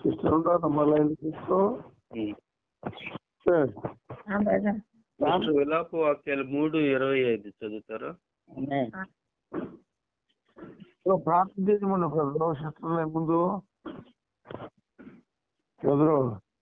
Sister ఉంటారు మళ్ళీ తీసుకో ఉమ్. సరే. ఆ, బ్రదర్ సిస్టర్ విలాప వాక్యాలు మూడు ఇరవై ఐదు చదువుతారా ఓ, ప్రార్థన చేయమన్నా బ్రదరు సిస్టర్ ముందు బ్రదరు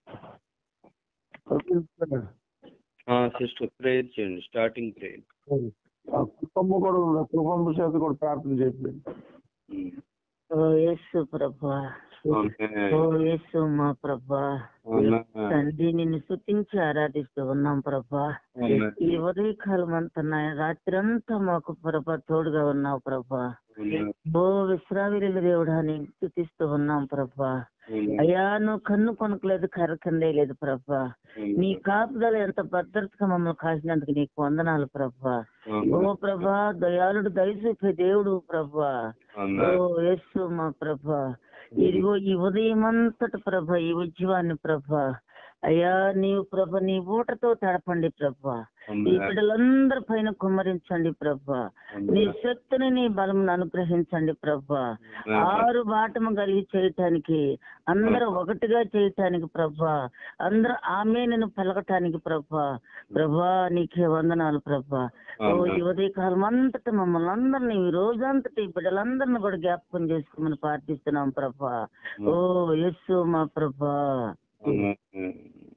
ఆ, సిస్టర్ ప్రేయర్ చేయండి స్టార్టింగ్ ప్రేయర్ ఆ కుటుంబం కూడా ఉంది ఆ కుటుంబం చేత కూడా ప్రార్థన చేయండి ఉమ్. ఓ యేసు ప్రభా ఆమేన్. ఓ యేసు మా ప్రభా ఆమేన్. తండ్రి నిన్ను స్తుతించి ఆరాధిస్తూ ఉన్నాం ప్రభా ఆమేన్. ఈ ఉదయకాలం అంతా నాయన రాత్రి అంతా మాకు ప్రభా తోడుగా ఉన్నావు ప్రభా ఆమేన్. ఓ విశ్రావిల దేవుడా నేను స్తుతిస్తూ ఉన్నాం ప్రభా ఆమేన్. అయ్యా నువ్వు కన్ను కొనకలేదు కర్ర కిందే లేదు ప్రభా నీ కాపుదల ఎంత భద్రతగా మమ్మల్ని కాసినందుకు నీకు వందనాలు ప్రభా ఓ ఆమేన్. ప్రభా దయాళుడు దయచూపే దేవుడు ప్రభా ఓ ఆమేన్. యేసు మా ప్రభా ఇదిగో ఈ ఉదయం అంతటి ప్రభ ఈ ఉద్యమాన్ని ప్రభ అయ్యా నీవు ప్రభ నీ ఊటతో తడపండి ప్రభ ఈ ఆమేన్. బిడ్డలందరి పైన కుమ్మరించండి ప్రభ నీ శక్తిని నీ బలం అనుగ్రహించండి ప్రభ ఆరు బాటము కలిగి చేయటానికి అందరూ ఒకటిగా చేయటానికి ప్రభా అందరూ ఆమె నేను పలకటానికి ప్రభా ప్రభా నీకే వందనాలు ప్రభా ఓ ఈ ఉదయకాలం అంతటా మమ్మల్ని అందరినీ ఈ రోజంతటి ఈ బిడ్డలందరిని కూడా జ్ఞాపకం చేసుకోమని ప్రార్థిస్తున్నాం ప్రభా ఓ యస్సు మా ప్రభా ఆమేన్.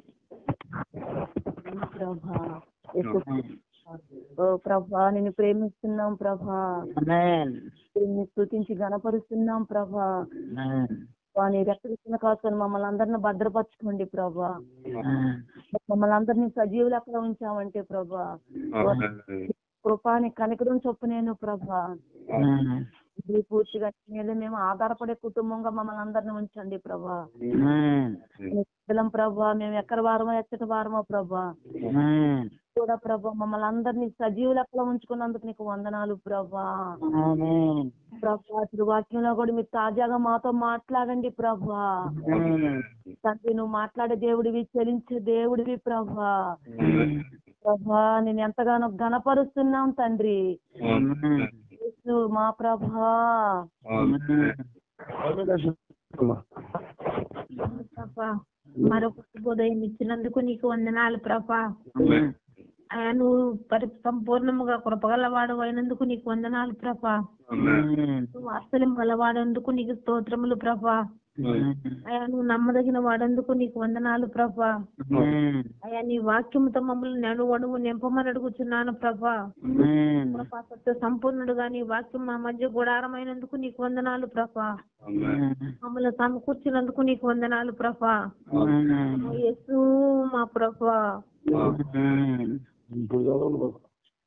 ప్రభా యేసు ఓ ప్రభా నిన్ను ప్రేమిస్తున్నాం ప్రభా ఆమేన్ నిన్ను స్తుతించి గణపరుస్తున్నాం ప్రభా ఆమేన్ వాని రెక్కడిస్తున్న కాసుకొని మమ్మల్ని అందరిని భద్రపరచుకోండి ప్రభా ఆమేన్ మమ్మల్ని అందరినీ సజీవులు అక్కడ ఉంచామంటే ప్రభా ఆమేన్. కృపాని కనికరం చొప్పు నేను ప్రభా ఆమేన్ ఇది పూర్తిగా నీ మీద మేము ఆధారపడే కుటుంబంగా మమ్మల్ని అందరిని ఉంచండి ప్రభా ఆమేన్ నీ బిడ్డలం ప్రభా మేము ఎక్కడ వారమో ఎచ్చట వారమో ప్రభా ఆమేన్ కూడా ప్రభా మమ్మల్ని అందరినీ సజీవులు అక్కడ ఉంచుకున్నందుకు నీకు వందనాలు ప్రభా ఆమేన్ ప్రభా అసలు వాక్యంలో కూడా మీరు తాజాగా మాతో మాట్లాడండి ప్రభా ఆమేన్ తండ్రి నువ్వు మాట్లాడే దేవుడివి చెలించే దేవుడివి ప్రభా ప్రభా నేను ఎంతగానో గణపరుస్తున్నాం తండ్రి ఆమేన్ యేసు మా ప్రభా ఆమేన్. అమ్మా. ప్రభా మరొక శుభోదయం ఇచ్చినందుకు నీకు వందనాలు ప్రభా ఆమేన్ అయ్యా నువ్వు పరి సంపూర్ణముగా కృపగలవాడు అయినందుకు నీకు వందనాలు ప్రభా ఆమేన్ నువ్వు వాత్సల్యం గలవాడందుకు నీకు స్తోత్రములు ప్రభా ఆమేన్ అయ్యా నువ్వు నమ్మదగిన వాడందుకు నీకు వందనాలు ప్రభా ఆమేన్ అయ్యా నీ వాక్యముతో మమ్మల్ని నడు అడుగు నింపమని అడుగుచున్నాను ప్రభా ఆమేన్ ప్రభా సత్య సంపూర్ణుడుగా నీ వాక్యం మా మధ్య గుడారమైనందుకు నీకు వందనాలు ప్రభా ఆమేన్. మమ్మల్ని సమకూర్చినందుకు నీకు వందనాలు ప్రభా ఆమేన్ ఓ యేసు మా ప్రభా ఆమేన్ ఇప్పుడు చదవండి బాబు.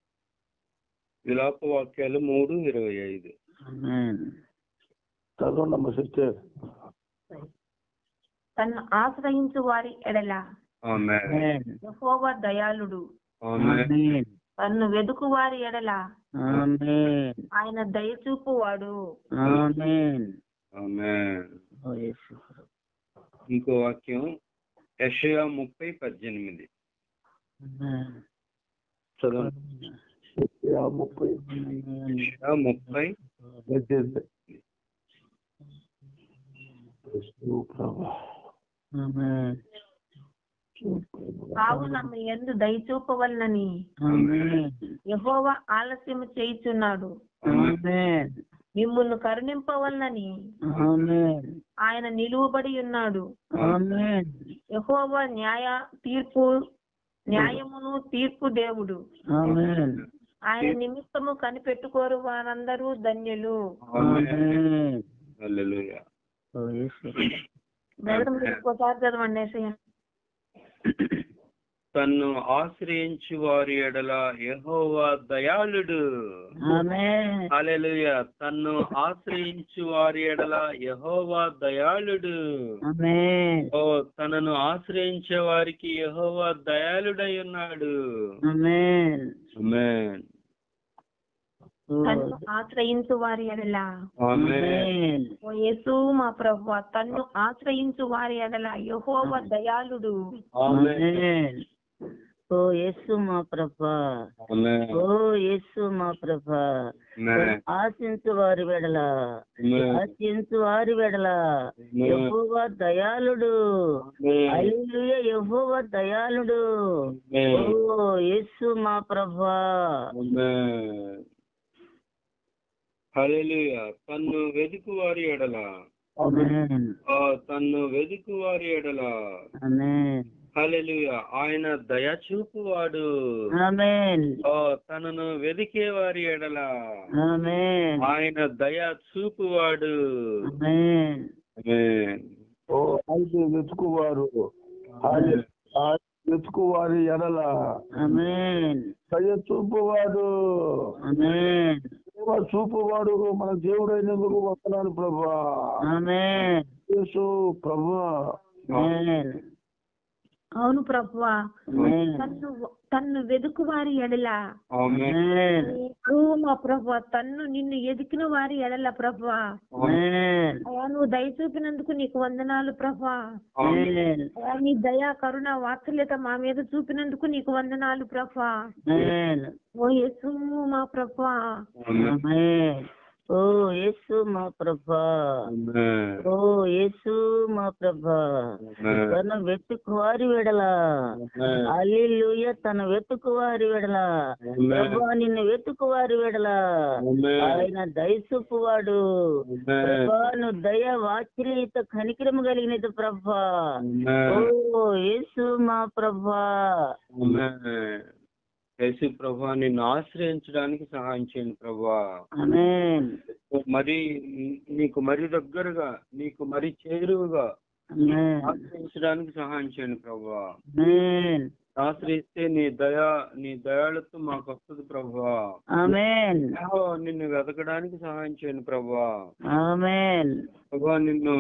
విలాప వాక్యాలు మూడు ఇరవై ఐదు ఆమేన్ చదవండి అమ్మా సిస్టర్ తన్ను ఆశ్రయించు వారి ఎడల ఆమేన్. ఆమేన్ యెహోవా దయాళుడు ఆమేన్. ఆమేన్ తన్ను వెదుకు వారి ఎడల ఆమేన్ ఆయన దయచూపువాడు ఆమేన్ ఆమేన్. ఓ యేసు ఇంకో వాక్యం యెషయా ముప్పై పద్దెనిమిది ఆమేన్ చదవండి యా ముప్పై యెషయా ముప్పై పద్దెనిమిది. యేసు ప్రభా. ఆమేన్ కావున మీ ఎందు దయచూపవలనని ఆమేన్ యెహోవా ఆలస్యము చేయుచున్నాడు ఆమేన్ మిమ్ములను కరుణింపవలనని ఆమేన్ ఆయన నిలువబడి ఉన్నాడు ఆమేన్ యెహోవా న్యాయ తీర్పు న్యాయమును తీర్పు దేవుడు ఆమేన్ ఆయన నిమిత్తము కనిపెట్టుకోరు వారందరూ ధన్యులు ఆమేన్ హల్లెలూయా ఓ యేసు బ్రదర్ మీరు ఇంకోసారి చదవండి ఏసయ్య తన్ను ఆశ్రయించు వారి ఎడల యెహోవా దయాళుడు ఆమేన్ హల్లెలూయా తన్ను ఆశ్రయించు వారి ఎడల యెహోవా దయాళుడు ఆమేన్ ఓ తనను ఆశ్రయించే వారికి యెహోవా దయాళుడై ఉన్నాడు ఆమేన్ ఆమేన్ తన్ను ఆశ్రయించు వారి ఎడల ఆమేన్ ఆమేన్ ఓ యేసు మా ప్రభు తన్ను ఆశ్రయించు వారి ఎడల యెహోవా దయాళుడు ఆమేన్ ఆమేన్ ఓ యేసు మా ప్రభా ఆమేన్. ఓ యేసు మా ప్రభా ఆమేన్. ఆశించు వారి వెడల ఆమేన్. ఆశించు వారి వెడల ఆమేన్. యెహోవా దయాళుడు ఆమేన్. హల్లెలూయా యెహోవా దయాళుడు ఆమేన్. ఓ యేసు మా ప్రభా ఆమేన్. హల్లెలూయా తన్ను వెదుకు వారి ఎడల ఆమేన్ ఆ, తన్ను వెదుకు వారి ఎడల ఆమేన్ హల్లెలూయా ఆయన దయ చూపువాడు ఆమేన్ ఆ, తనను వెదికే వారి ఎడల ఆమేన్ ఆయన దయ చూపువాడు ఆమేన్ ఆమేన్. ఓ అయితే వెతుకువారు ఆయన ఆయన వెతుకువారి ఎడల ఆమేన్ దయ చూపువాడు ఆమేన్ ప్రేమ చూపువాడు మన దేవుడైనందుకు వస్తున్నాను ప్రభా ఆమేన్ యేసు ప్రభా ఆమేన్ అవును ప్రభువా ఆమేన్ తన్ను తన్ను వెదుకు వారి ఎడల ఆమేన్. ఆమేన్ ఓ మా ప్రభు తన్ను నిన్ను ఎదికిన వారి ఎడల ప్రభు ఆమేన్ అయ్యా నువ్వు దయ చూపినందుకు నీకు వందనాలు ప్రభా ఆమేన్ అయ్యా నీ దయా కరుణ వాత్సల్యత మా మీద చూపినందుకు నీకు వందనాలు ప్రభా ఆమేన్ ఓ యేసు మా ప్రభా ఆమేన్. ఆమేన్ ఓ యేసు మా ప్రభా ఆమేన్. ఓ యేసు మా ప్రభా ఆమేన్. తన వెతుకు వారి వెడల ఆమేన్. అల్లిలుయ తన వెతుకు వారి వెడల ఆమేన్. ప్రభా నిన్ను వెతుకు వారి వెడల ఆమేన్. ఆయన దయసుపువాడు ఆమేన్. ప్రభా నువ్వు దయ వాత్సల్యత కనికరము కలిగినది ప్రభా ఆమేన్. ఓ యేసు మా ప్రభా ఆమేన్. యేసు ప్రభా నిన్ను ఆశ్రయించడానికి సహాయం చేయండి ప్రభా ఆమేన్ మరి నీకు మరి దగ్గరగా నీకు మరి చేరువుగా ఆమేన్ ఆశ్రయించడానికి సహాయం చేయండి ప్రభా ఆమేన్ ఆశ్రయిస్తే నీ దయా నీ దయాళుతో మాకు వస్తుంది ప్రభా ఆమేన్ యెహోవా నిన్ను వెతకడానికి సహాయం చేయండి ప్రభా ఆమేన్ ప్రభా నిన్ను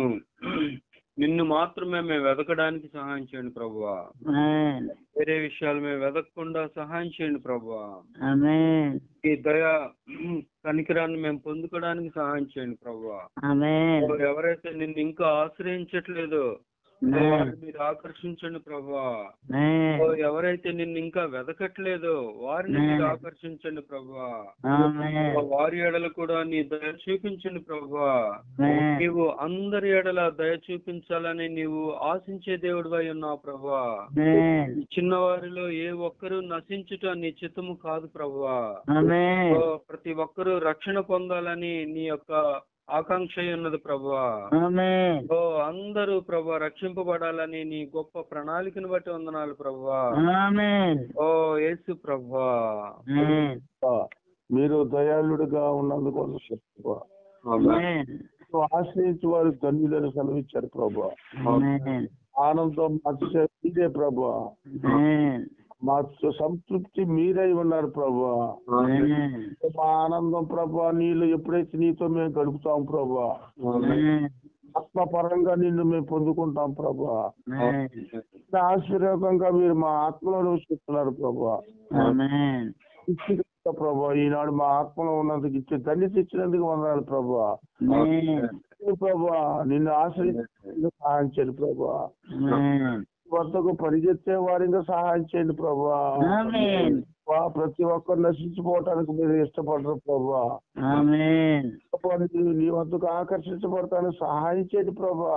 నిన్ను మాత్రమే మేము వెతకడానికి సహాయం చేయండి ప్రభా ఆమేన్ వేరే విషయాలు మేము వెతకకుండా సహాయం చేయండి ప్రభా ఆమేన్ ఈ దయ కనికరాన్ని మేము పొందుకోవడానికి సహాయం చేయండి ప్రభా ఆమేన్ ఎవరైతే నిన్ను ఇంకా ఆశ్రయించట్లేదో వారిని మీరు ఆకర్షించండి ప్రభా ఆమేన్ ఓ, ఎవరైతే నిన్ను ఇంకా వెతకట్లేదో వారిని మీరు ఆకర్షించండి ప్రభా ఆమేన్ ఓ, వారి ఎడల కూడా నీ దయ చూపించండి ప్రభా ఆమేన్ నీవు అందరి ఎడల దయ చూపించాలని నీవు ఆశించే దేవుడు అయి ఉన్నావు ప్రభా ఆమేన్ ఈ చిన్నవారిలో ఏ ఒక్కరూ నశించుట నీ చిత్తము కాదు ప్రభా ఆమేన్ ఓ, ప్రతి ఒక్కరూ రక్షణ పొందాలని నీ యొక్క ఆకాంక్ష అయి ఉన్నది ప్రభా ఆమేన్ ఓ అందరూ ప్రభా రక్షింపబడాలని నీ గొప్ప ప్రణాళికను బట్టి వందనాలు ప్రభా ఆమేన్ ఓ యేసు ప్రభా ఆమేన్ మీరు దయాళుడిగా ఉన్నందుకు చెప్పు ఆమేన్ ఆశ్రయించి వారు ధన్యులను సెలవిచ్చారు ప్రభా ఆమేన్ ఆనందం మార్చే మీరే ప్రభా ఆమేన్ మా సంతృప్తి మీరై ఉన్నారు ప్రభా ఆమేన్ మా ఆనందం ప్రభా నీళ్ళు ఎప్పుడైతే నీతో మేము గడుపుతాం ప్రభా ఆమేన్ ఆత్మపరంగా నిన్ను మేము పొందుకుంటాం ప్రభా ఆమేన్ ఆశీర్వాదంగా మీరు మా ఆత్మలో నివసిస్తున్నారు ప్రభా ఆమేన్ ఇచ్చిన ప్రభా ఈనాడు మా ఆత్మలో ఉన్నందుకు ఇచ్చే ధన్యత ఇచ్చినందుకు వందనాలు ప్రభా ఆమేన్ ప్రభా నిన్ను ఆశ్రయించేందుకు సహాయం చేయండి ప్రభా ఆమేన్ వద్దకు పరిగెత్తే వారిగా సహాయం చేయండి ప్రభా ఆమేన్ ప్రభా, ప్రతి ఒక్కరు నశించిపోవటానికి మీరు ఇష్టపడరు ప్రభా ఆమేన్ ప్రభా, నీ- నీ వద్దకు ఆకర్షించబడటానికి సహాయం చేయండి ప్రభా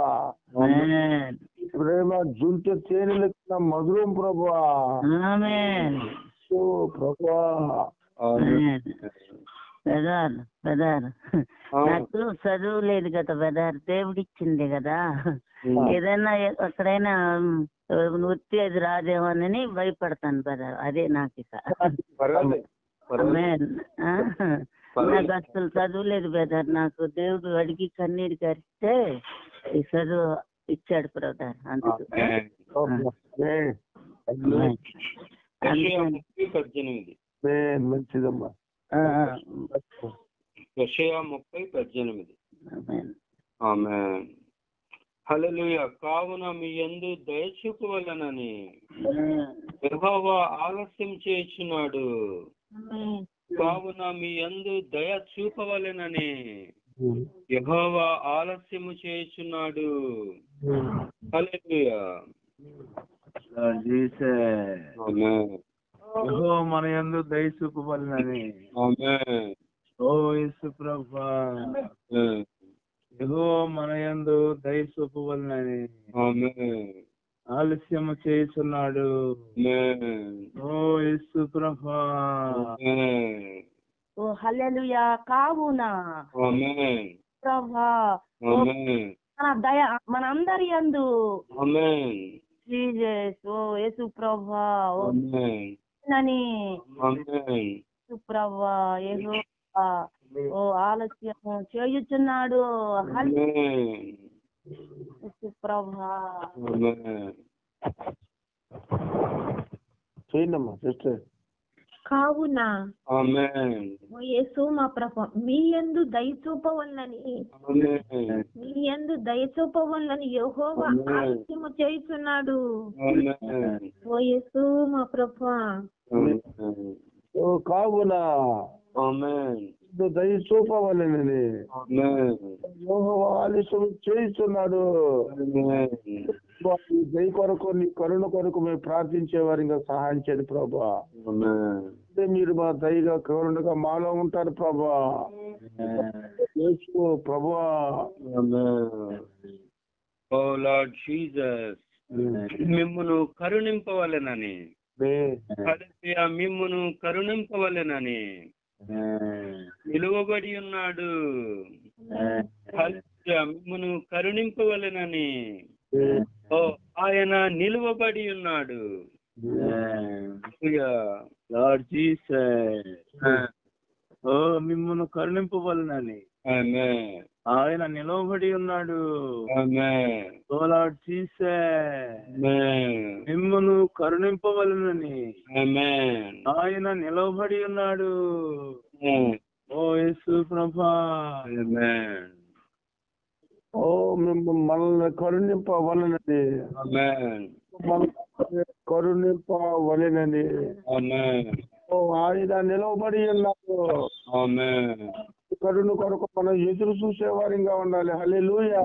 ఆమేన్ ఈ ప్రేమ జుంటె తేనెలెక్కిన మధురం ప్రభా ఆమేన్ ఓ ప్రభా ఆమేన్ బెదర్ బెదర్ నాకు చదువు లేదు కదా బెదర్ దేవుడిచ్చింది కదా ఏదైనా ఎ- ఎక్కడైనా వృత్తి అది రాదేమోనని భయపడతాను బెదర్ అదే నాకు ఇక పర్వాలేదు ఆమేన్ ఆ? నాకు అసలు చదువు లేదు బెదర్ నాకు దేవుడు అడిగి కన్నీరు కరిస్తే ఈ చదువు ఇచ్చాడు బ్రదర్ అందుకు ఆమేన్. ఆమేన్. యెషయా ముప్పై పద్దెనిమిది ఆమేన్. మంచిదమ్మా ఆ, ఆ. యెషయా ముప్పై పద్దెనిమిది ఆమేన్. ఆమె హల్లెలూయ కావున మీ యందు దయ చూపవలనని యెహోవా ఆలస్యం చేయుచున్నాడు కావున మీ యందు దయ చూపవలెనని యెహోవా ఆలస్యము చేయుచున్నాడు హల్లెలూయ యెహోవా మన యందు దయ చూపవలనని ఓ యేసు ప్రభా యెహోవా మన యందు దయ చూపవలనని ఆలస్యము చేస్తున్నాడు ఓ యేసు ప్రభా ఓ హల్లెలూయా కావునా ప్రభా ఓ మన దయ మన అందరి యందు జీసస్ ఓ యేసు ప్రభా ఓ నని యేసు ప్రభా యెహోవా ఓ ఆలస్యము చేయుచున్నాడు హల్లెలూయా యేసు ప్రభా చేయండమ్మా సిస్టర్ కావున ఓ యేసు మా ప్రభ మీ యందు దయ చూపవలనని మీ యందు దయ చూపవలనని యెహోవా ఆలస్యము చేయుచున్నాడు ఓ యేసు మా ప్రభ ఓ కావున ఇది దయ చూపవలనని యెహోవా ఆలస్యం చేయిస్తున్నాడు ఈ దయ కొరకు నీ కరుణ కొరకు మేము ప్రార్థించే వారిగా సహాయం చేయండి ప్రభా అంటే మీరు మా దయగా కరుణగా మాలో ఉంటారు ప్రభా యేసు ప్రభా ఓ లార్డ్ జీసస్ మిమ్మును కరుణింపవలెనని హల్లెలూయా, మిమ్మును కరుణింపవలెనని నిలువబడి ఉన్నాడు హల్లెలూయా, మిమ్మును కరుణింపవలెనని ఓ ఆయన నిలువబడి ఉన్నాడు హల్లెలూయా. లార్డ్ జీసస్ ఓ మిమ్మల్ని కరుణింపవలనని ఆమేన్. ఆయన నిలవబడి ఉన్నాడు ఆమేన్. ఓ లార్డ్ జీసస్ ఆమేన్. మిమ్మల్ని కరుణింపవలనని ఆమేన్. ఆయన నిలవబడి ఉన్నాడు ఆమేన్. ఓ యేసు ప్రభా ఆమేన్. ఓ మిమ్మ మనల్ని కరుణింపవలనని ఆమేన్. మనల్ని కరుణింపవలనని ఆమేన్. ఓ ఆయన నిలవబడి ఉన్నాడు ఆమేన్. కరుణ కొరకు మనం ఎదురు చూసే వారిగా ఉండాలి హల్లెలూయా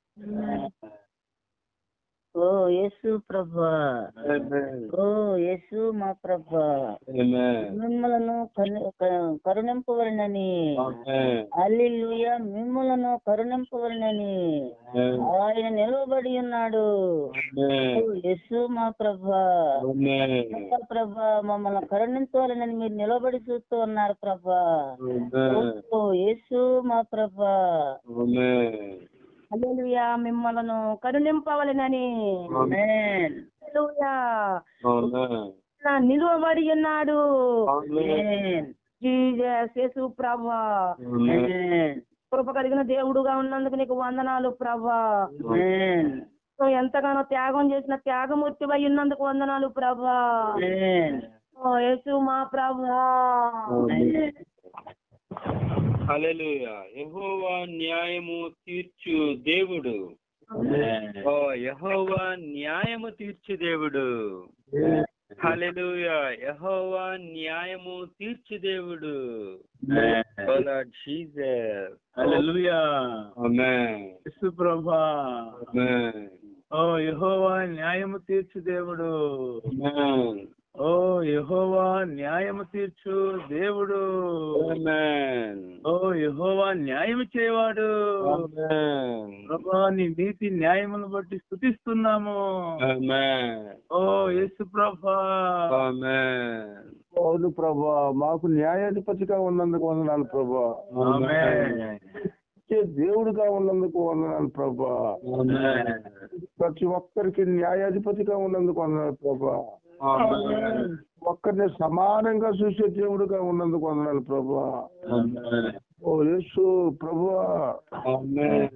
ఓ యేసు ప్రభా ఆమేన్. ఓ యేసు మా ప్రభా ఆమేన్. మిమ్మలను కరు- క- కరుణింపవలనని ఆమేన్. అల్లిలుయ మిమ్మలను కరుణింపవలనని ఆమేన్. ఆయన నిలవబడి ఉన్నాడు ఆమేన్. ఓ యేసు మా ప్రభా ఆమేన్. ఇంకా ప్రభా మమ్మల్ని కరుణించవాలని మీరు నిలబడి చూస్తూ ఉన్నారు ప్రభా ఆమేన్. ఓ యేసు మా ప్రభా ఆమేన్. హల్లెలూయా మిమ్మలను కరుణింపవలెనని ఆమేన్ హల్లెలూయా ఆమేన్. నా నిలువబడి ఉన్నాడు ఆమేన్. జీసస్ యేసు ప్రభా ఆమేన్. ఆమేన్ కృప కలిగిన దేవుడుగా ఉన్నందుకు నీకు వందనాలు ప్రభా ఆమేన్ నువ్వు ఎంతగానో త్యాగం చేసిన త్యాగమూర్తివై ఉన్నందుకు వందనాలు ప్రభా ఆమేన్ ఓ యేసు మా ప్రభా ఆమేన్ హల్లెలూయా యెహోవా న్యాయము తీర్చు దేవుడు ఓ యెహోవా న్యాయము తీర్చు దేవుడు హల్లెలూయా యెహోవా న్యాయము తీర్చు దేవుడు ఓ లార్డ్ జీసస్ హల్లెలూయా ఆమేన్ యేసు ప్రభా ఆమేన్ ఓ యెహోవా న్యాయము తీర్చు దేవుడు ఆమేన్ ఓ యెహోవా న్యాయము తీర్చు దేవుడు ఆమేన్ ఓ యెహోవా న్యాయము చేయవాడు ఆమేన్ ప్రభా నీ నీతి న్యాయమును బట్టి స్తుతిస్తున్నాము ఆమేన్ ఓ యేసు ప్రభా ఆమేన్ అవును ప్రభా మాకు న్యాయాధిపతిగా ఉన్నందుకు వందనాలు ప్రభా ఆమేన్ ఇచ్చే దేవుడుగా ఉన్నందుకు వందనాలు ప్రభా ఆమేన్ ప్రతి ఒక్కరికి న్యాయాధిపతిగా ఉన్నందుకు వందనాలు ప్రభా ఆమేన్ ఒక్కరిని సమానంగా చూసే దేవుడుగా ఉన్నందుకు వందనాలు ప్రభా ఆమేన్ ఓ యేసు ప్రభా ఆమేన్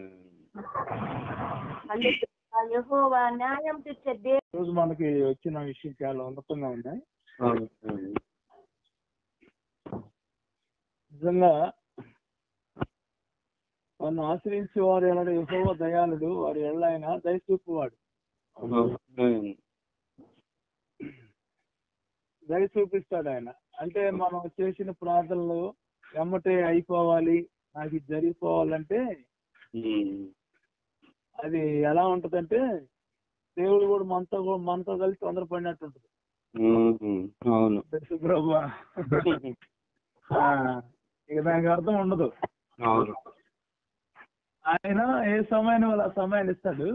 హల్లెలూయా యెహోవా న్యాయం తీర్చే దేవుడు రోజు మనకి వచ్చిన విషయం చాలా ఉన్నతంగా ఉన్నాయి ఆమేన్ నిజంగా నన్ను ఆశ్రయించే వారు ఎలాడు యెహోవా దయాళుడు వారి ఎళ్ళ ఆయన దయచూపువాడు ఆమేన్ దయ చూపిస్తాడు ఆయన అంటే మనం చేసిన ప్రార్థనలు ఎమ్మటే అయిపోవాలి నాకు ఇది జరిగిపోవాలంటే ఉమ్. అది ఎలా ఉంటదంటే దేవుడు కూడా మనతో కూడా మనతో కలిసి తొందరపడినట్టు ఉంటుంది ఉమ్, అవును తెలుసు ప్రభా ఆ, ఇక దానికి అర్థం ఉండదు అవును ఆయన ఏ సమయాన్ని వాళ్ళు ఆ సమయాన్ని ఇస్తాడు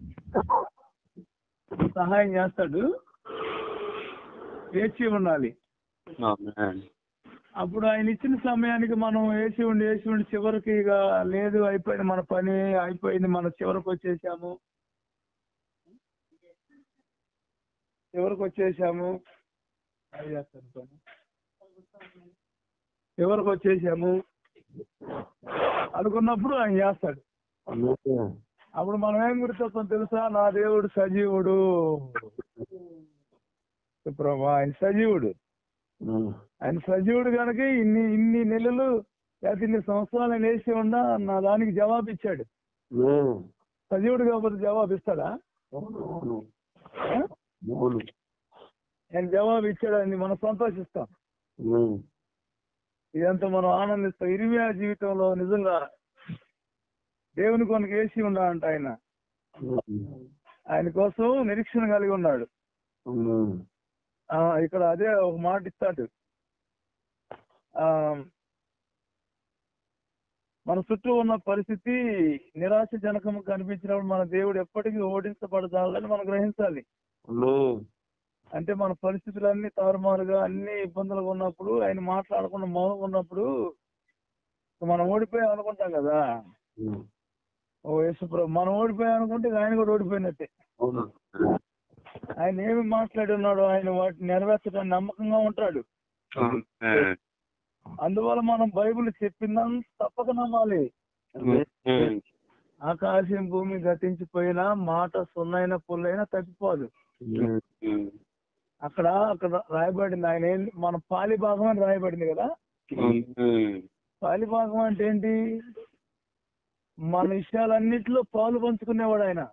సహాయం చేస్తాడు వేచి ఉండాలి ఆమేన్. అప్పుడు ఆయన ఇచ్చిన సమయానికి మనం వేసి ఉండి వేసి ఉండి చివరికి ఇక లేదు అయిపోయింది మన పని అయిపోయింది మన చివరికి వచ్చేసాము చివరికి వచ్చేసాము అది చేస్తాను పని. చివరికి వచ్చేసాము అనుకున్నప్పుడు ఆయన చేస్తాడు అప్పుడు మనం ఏం గుర్తొస్తాం తెలుసా నా దేవుడు సజీవుడు ప్రభా ఆయన సజీవుడు ఆయన సజీవుడు కనుక ఇన్ని ఇన్ని నెలలు లేకపోతే ఇన్ని సంవత్సరాలు ఆయన వేసి ఉన్నా నా దానికి జవాబు ఇచ్చాడు సజీవుడు కాకపోతే జవాబు ఇస్తాడా ఆ? ఆయన జవాబు ఇచ్చాడని మనం సంతోషిస్తాం ఇదంతా మనం ఆనందిస్తాం ఇరిమియా జీవితంలో నిజంగా దేవుని కొనకు వేసి ఉన్నాడంట ఆయన ఆయన కోసం నిరీక్షణ కలిగి ఉన్నాడు ఆ, ఇక్కడ అదే ఒక మాట ఇస్తాడు ఆ, మన చుట్టూ ఉన్న పరిస్థితి నిరాశజనకము కనిపించినప్పుడు మన దేవుడు ఎప్పటికీ ఓడించబడదాలని మనం గ్రహించాలి అంటే మన పరిస్థితులన్నీ తారుమారుగా అన్ని ఇబ్బందులుగా ఉన్నప్పుడు ఆయన మాట్లాడకుండా మౌనంగా ఉన్నప్పుడు మనం ఓడిపోయాం అనుకుంటాం కదా ఓ యేసుప్రభు మనం ఓడిపోయాం అనుకుంటే ఇక ఆయన కూడా ఓడిపోయినట్టే ఆయన ఏమి మాట్లాడి ఉన్నాడో ఆయన వాటిని నెరవేర్చడానికి నమ్మకంగా ఉంటాడు ఆమేన్. అందువల్ల మనం బైబిల్ చెప్పిందని తప్పక నమ్మాలి ఉమ్, ఆకాశం భూమి గతించిపోయినా మాట సున్నైన పుల్లైనా తగ్గిపోదు ఉమ్, అక్కడ అక్కడ రాయబడింది ఆయన ఏం మన పాలి భాగం అని రాయబడింది కదా ఉమ్, పాలి భాగం అంటే ఏంటి మన విషయాలన్నిటిలో పాలు పంచుకునేవాడు ఆయన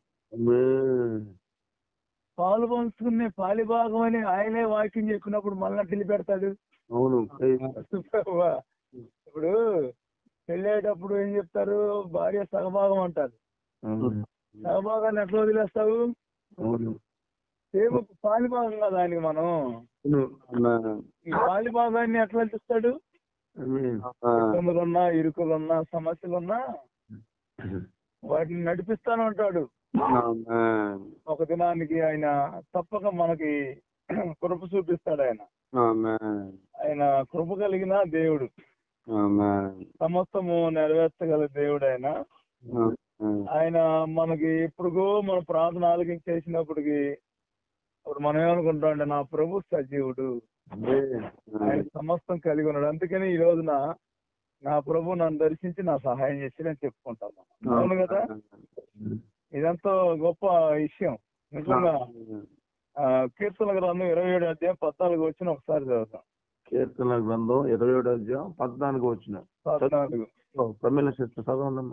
పాలు పంచుకునే పాలి భాగం అని ఆయనే వాక్యం చెప్పినప్పుడు మళ్ళీ ఢిల్లీ పెడతాడు అవును ప్రభువా. ఇప్పుడు పెళ్ళేటప్పుడు ఏం చెప్తారు భార్య సగభాగం అంటారు సగభాగాన్ని ఎట్లా వదిలేస్తావు అవును సేమ్ పాలి భాగం కదా ఆయనకి మనం ఆమేన్. ఈ పాలి భాగాన్ని ఎట్లా ఇస్తాడు ఆమేన్. ఇబ్బందులున్నా ఇరుకులున్నా సమస్యలున్నా వాటిని నడిపిస్తాను అంటాడు ఆమేన్. ఒక దినానికి ఆయన తప్పక మనకి కృప చూపిస్తాడు ఆయన ఆమేన్. ఆయన కృప కలిగిన దేవుడు ఆమేన్. సమస్తము నెరవేర్చగల దేవుడు ఆయన ఆమేన్. ఆయన మనకి ఎప్పుడుగో మన ప్రార్థన ఆలకించేసినప్పటికి అప్పుడు మనం ఏమనుకుంటాం అంటే నా ప్రభు సజీవుడు ఆయన సమస్తం కలిగి ఉన్నాడు అందుకని ఈ రోజున నా ప్రభు నన్ను దర్శించి నా సహాయం చేసి నేను చెప్పుకుంటాను అవును కదా ఇదంతా గొప్ప విషయం నిజంగా ఆ, కీర్తన గ్రంథం ఇరవై ఏడు అధ్యాయం పద్నాలుగు వచ్చిన ఒకసారి చదువుతాం కీర్తన గ్రంథం ఇరవై ఏడు అధ్యాయం పద్నాలుగు వచ్చిన పద్నాలుగు ప్రమిళ శక్తి చదవండమ్మా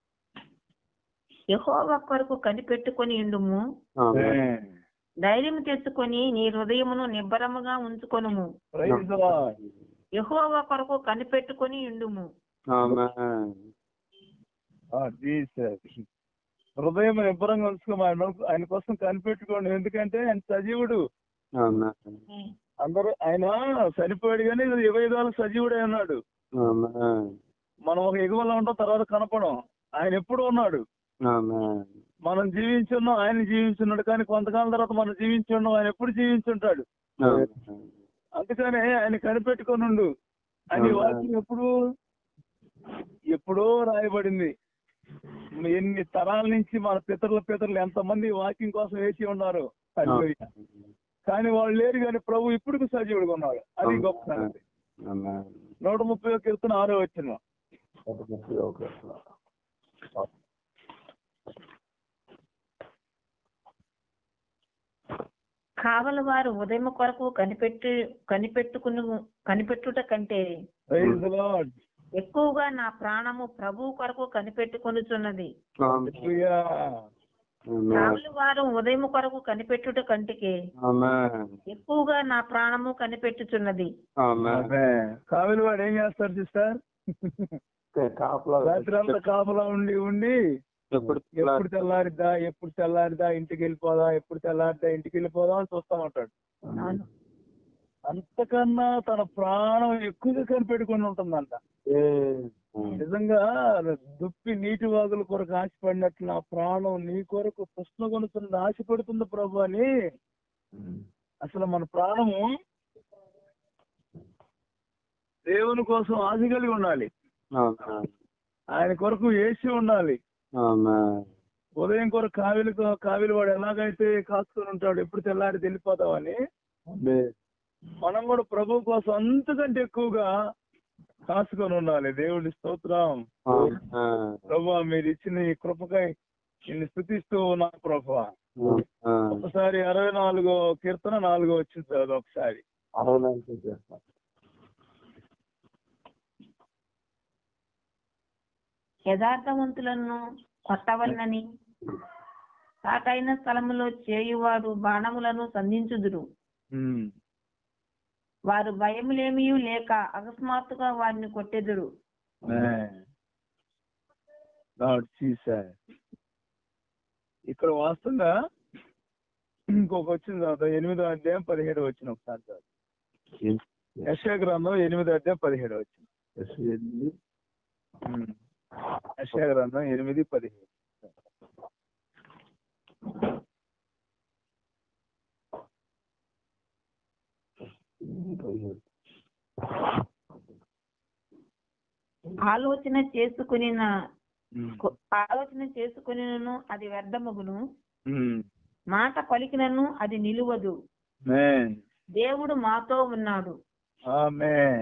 యెహోవా కొరకు కనిపెట్టుకొని ఉండుము ఆమేన్. ధైర్యం తెచ్చుకొని నీ హృదయమును నిబ్బరముగా ఉంచుకొనుము Praise the Lord. యెహోవా కొరకు కనిపెట్టుకొని ఉండుము ఆమేన్. ఆ, Jesus. హృదయం నిబ్బరంగా ఉంచుకో ఆయన ఆయన కోసం కనిపెట్టుకోండి ఎందుకంటే ఆయన సజీవుడు ఆమేన్. అందరూ ఆయన చనిపోయాడు కానీ ఇరవై ఐదు సజీవుడే ఉన్నాడు ఆమేన్. మనం ఒక ఎగువలో ఉంటాం తర్వాత కనపడం ఆయన ఎప్పుడు ఉన్నాడు ఆమేన్. మనం జీవించున్నాం ఆయన జీవించున్నాడు కానీ కొంతకాలం తర్వాత మనం జీవించున్నాం ఆయన ఎప్పుడు జీవించుంటాడు ఆమేన్. అందుకనే ఆయన కనిపెట్టుకొని ఉండు అని వాక్యం ఎప్పుడు ఎప్పుడో రాయబడింది ఎన్ని తరాల నుంచి మన పితరుల పితరులు ఎంతమంది వాక్యం కోసం వేసి ఉన్నారు హల్లెలూయా. కానీ వాళ్ళు లేరు కానీ ప్రభు ఇప్పుడు సజీవుడుగా ఉన్నాడు అది గొప్ప సంగతి ఆమేన్. నూట ముప్పై ఒక కీర్తన ఆరో వచ్చిన కావలి వారు ఉదయం కొరకు కనిపెట్టు కనిపెట్టుకును కనిపెట్టుట కంటే Praise the Lord. ఎక్కువగా నా ప్రాణము ప్రభు కొరకు కనిపెట్టుకొనుచున్నది హల్లెలూయా. ఆమేన్. కావలి వారు ఉదయం కొరకు కనిపెట్టుట కంటికి ఆమేన్. ఎక్కువగా నా ప్రాణము కనిపెట్టుచున్నది ఆమేన్. అదే. కావిలి వాడు ఏం చేస్తారు సిస్టర్ కాపలా రాత్రి అంతా కాపలా ఉండి ఉండి ఎప్పుడు ఎప్పుడు తెల్లారిద్దా ఎప్పుడు తెల్లారిద్దా ఇంటికి వెళ్ళిపోదా ఎప్పుడు తెల్లారిద్దా ఇంటికి వెళ్ళిపోదా అని చూస్తా ఉంటాడు అవును అంతకన్నా తన ప్రాణం ఎక్కువగా కనిపెట్టుకుని ఉంటుందంట నిజంగా దుప్పి నీటి వాగుల కొరకు ఆశపడినట్లు నా ప్రాణం నీ కొరకు కృష్ణ కొనుతున్న ఆశపడుతుంది ప్రభు అని అసలు మన ప్రాణము దేవుని కోసం ఆశ కలిగి ఉండాలి ఆయన కొరకు వేసి ఉండాలి ఉదయం కొరకు కావిలి కావిలి వాడు ఎలాగైతే కాసుకొని ఉంటాడు ఎప్పుడు తెల్లారి వెళ్ళిపోతామని మనం కూడా ప్రభు కోసం అంతకంటే ఎక్కువగా కాసుకొని ఉండాలి దేవుడి స్తోత్రం ప్రభు మీరు ఇచ్చిన ఈ కృపకై నిన్ను స్థుతిస్తూ ఉన్నా ప్రభు ఒకసారి అరవై నాలుగో కీర్తన నాలుగో వచ్చింది చదువు ఒకసారి యథార్థవంతులను కొట్టవలనని సాటైన స్థలములో చేయువారు బాణములను సంధించుదురు ఉమ్. వారు భయములేమీ లేక అకస్మాత్తుగా వారిని కొట్టెదురు Man. Lord Jesus. ఇక్కడ వాస్తవంగా ఇంకొక వచ్చింది తర్వాత ఎనిమిదో అధ్యాయం పదిహేడు వచ్చిన ఒకసారి చదువు. యెషయా గ్రంథం ఎనిమిదో అధ్యాయం పదిహేడు వచ్చింది ఉమ్. యెషయా గ్రంథం ఎనిమిది పదిహేడు ఆలోచన చేసుకుని ఉమ్. ఆలోచన చేసుకునిను అది వ్యర్థమగును ఉమ్. మాట పలికినను అది నిలువదు Man. దేవుడు మాతో ఉన్నాడు Amen.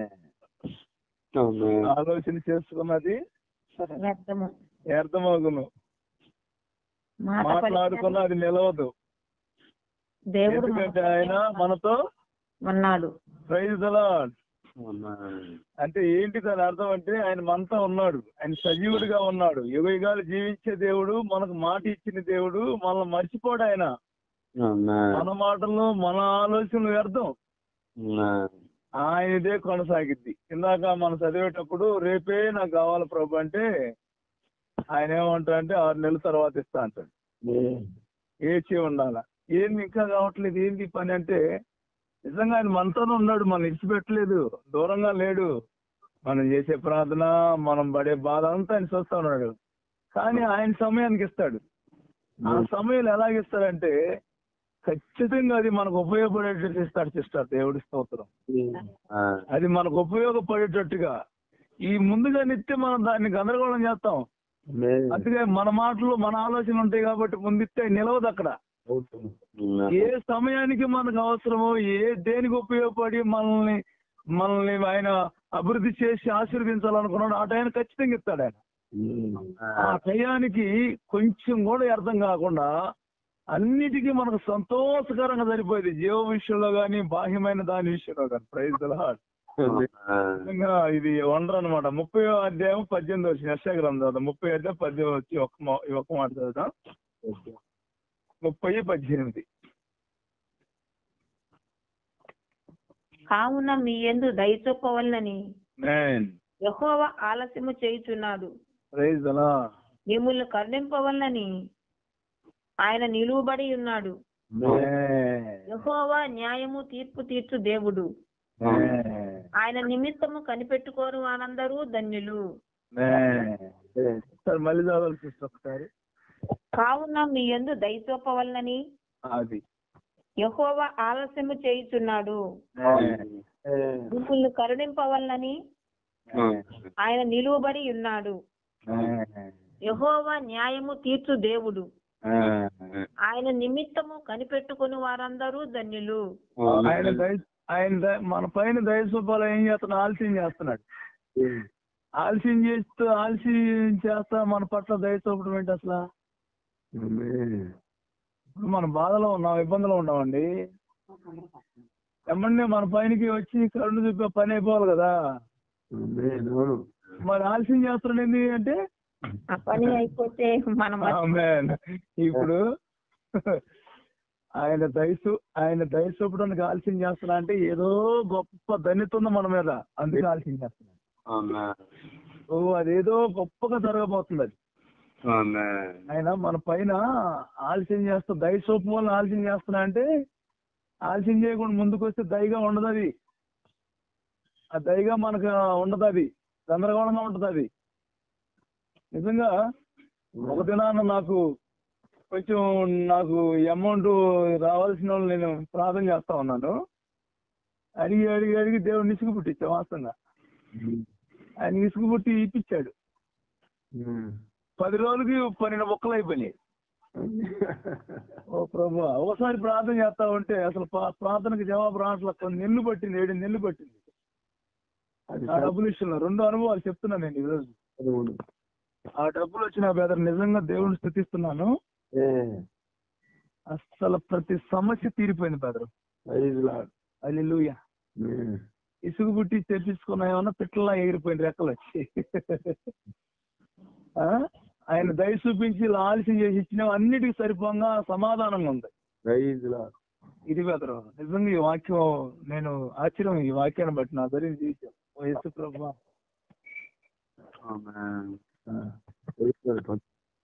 ఆలోచన చేసుకున్నది వ్యర్థము వ్యర్థమగును మాట మాట్లాడుకున్న పలికినను అది నిలవదు దేవుడు ఎందుకంటే మాతో ఆయన మనతో ఉన్నాడు ప్రైజ్ అలాడ్ అంటే ఏంటి దాని అర్థం అంటే ఆయన మనతో ఉన్నాడు ఆయన సజీవుడిగా ఉన్నాడు యుగ యుగాలు జీవించే దేవుడు మనకు మాట ఇచ్చిన దేవుడు మనల్ని మర్చిపోడు ఆయన మన మాటలు మన ఆలోచనలు వ్యర్థం ఆయనదే కొనసాగిద్ది ఇందాక మనం చదివేటప్పుడు రేపే నాకు కావాలి ప్రభు అంటే ఆయన ఏమంటా అంటే ఆరు నెలల తర్వాత ఇస్తా అంటాడు ఏచి ఉండాల ఏంది ఇంకా కావట్లేదు ఏంది పని అంటే నిజంగా ఆయన మనతోనే ఉన్నాడు మనం ఇడిచిపెట్టలేదు దూరంగా లేడు మనం చేసే ప్రార్థన మనం పడే బాధ అంతా ఆయన చూస్తా ఉన్నాడు కానీ ఆయన సమయానికి ఇస్తాడు ఆ సమయం ఎలాగిస్తాడంటే ఖచ్చితంగా అది మనకు ఉపయోగపడేటట్టు ఇస్తాడు సిస్టర్ దేవుడి స్తోత్రం అది మనకు ఉపయోగపడేటట్టుగా ఈ ముందుగా నిత్యం మనం దాన్ని గందరగోళం చేస్తాం అందుకే మన మాటలు మన ఆలోచనలు ఉంటాయి కాబట్టి ముందిస్తే నిలవదు అక్కడ ఏ సమయానికి మనకు అవసరమో ఏ దేనికి ఉపయోగపడి మనల్ని మనల్ని ఆయన అభివృద్ధి చేసి ఆశీర్వదించాలనుకున్నాడు ఆ టైం ఖచ్చితంగా ఇస్తాడు ఆయన ఆ టయానికి కొంచెం కూడా అర్థం కాకుండా అన్నిటికీ మనకు సంతోషకరంగా సరిపోయింది జీవ విషయంలో గాని బాహ్యమైన దాని విషయంలో కానీ ప్రైజ్ నిజంగా ఇది వండర్ అనమాట ముప్పై అధ్యాయం పద్దెనిమిది వచ్చిన యశ గ్రంథం ముప్పై అధ్యాయం పద్దెనిమిది వచ్చి ఒక్క మా- ఈ ఒక్క మాట చదువుతాం ముప్పై పద్దెనిమిది కావున మీ ఎందు దయచొప్పవలనని మేన్ యెహోవ ఆలస్యము చేయుచున్నాడు ప్రైజ్ అలా మిమ్మల్ని కరుణింపవలనని ఆయన నిలువబడి ఉన్నాడు యెహోవా న్యాయము తీర్పు తీర్చు దేవుడు ఆయన నిమిత్తము కనిపెట్టుకోరు వారందరూ ధన్యులు సార్ మళ్ళీ చదవాలి సిస్టర్ ఒకసారి కావున మీ యందు దయచూపవలనని అది యెహోవ ఆలస్యము చేయుచున్నాడు మిమ్మల్ని కరుణింపవలనని ఆయన నిలువబడి ఉన్నాడు యెహోవా న్యాయము తీర్చు దేవుడు ఆయన నిమిత్తము కనిపెట్టుకుని వారందరూ ధన్యులు ఆయన దయ ఆయన దయ- మన పైన దయస్వభావం ఏం చేస్తున్నాడు ఆలస్యం చేస్తున్నాడు ఆలస్యం చేస్తూ ఆలస్యం చేస్తా మన పట్ల దయచూపడం ఏంటి అసలు ఇప్పుడు మన బాధలో ఉన్నాం ఇబ్బందులు ఉన్నామండి ఎమ్మండి మన పైనకి వచ్చి కరుణ చూపే పని అయిపోవాలి కదా మరి ఆలస్యం చేస్తున్నాడు ఏంటి అంటే ఆ పని అయిపోతే మనం ఆమేన్. ఇప్పుడు ఆయన దయసు ఆయన దయ చూపడానికి ఆలస్యం చేస్తున్నా అంటే ఏదో గొప్ప ధన్యత ఉంది మన మీద అందుకే ఆలస్యం చేస్తున్నాడు ఓ అదేదో గొప్పగా జరగబోతుంది అది ఆమేన్. ఆయన మన పైన ఆలస్యం చేస్తా దయ సోపు వల్ల ఆలస్యం చేస్తున్నా అంటే ఆలస్యం చేయకుండా ముందుకు వస్తే దయగా ఉండదు అది ఆ దయగా మనకు ఉండదు అది గందరగోళంగా ఉంటది అది నిజంగా ఒక దినాన నాకు కొంచెం నాకు అమౌంట్ రావాల్సిన వాళ్ళు నేను ప్రార్థన చేస్తా ఉన్నాను అడిగి అడిగి అడిగి దేవుడు ఇసుగు పుట్టించా వాస్తవంగా ఆయన ఇసుగు పుట్టి ఇప్పించాడు ఉమ్. పది రోజులకి పన్నెండు బొక్కలు అయిపోయినాయి ఓ ప్రభు ఒకసారి ప్రార్థన చేస్తా ఉంటే అసలు ప్రా- ప్రార్థనకి జవాబు రావట్లేదు కొన్ని నెల్లు పట్టింది ఏడు నెల్లు పట్టింది అది ఆ డబ్బులు ఇస్తున్నా రెండు అనుభవాలు చెప్తున్నాను నేను ఈరోజు చదువుడు. ఆ డబ్బులు వచ్చిన బెదర్ నిజంగా దేవుడిని స్థుతిస్తున్నాను ఏ, అసలు ప్రతి సమస్య తీరిపోయింది brother praise Lord. Alleluia um. ఇసుగు పుట్టి తెప్పించుకున్నా ఏమన్నా పిట్టలా ఎగిరిపోయింది రెక్కలు వచ్చి ఆ? ఆయన దయ చూపించి ఇలా ఆలస్యం చేసి ఇచ్చిన అన్నిటికీ సరిపోగా సమాధానంగా ఉంది Praise Lord. ఇది బెదరు నిజంగా ఈ వాక్యం నేను ఆశ్చర్యం ఈ వాక్యాన్ని బట్టి నా ధరించి జీవితం ఓ యేసు ప్రభా ఆమేన్. ఆ, praise Lord.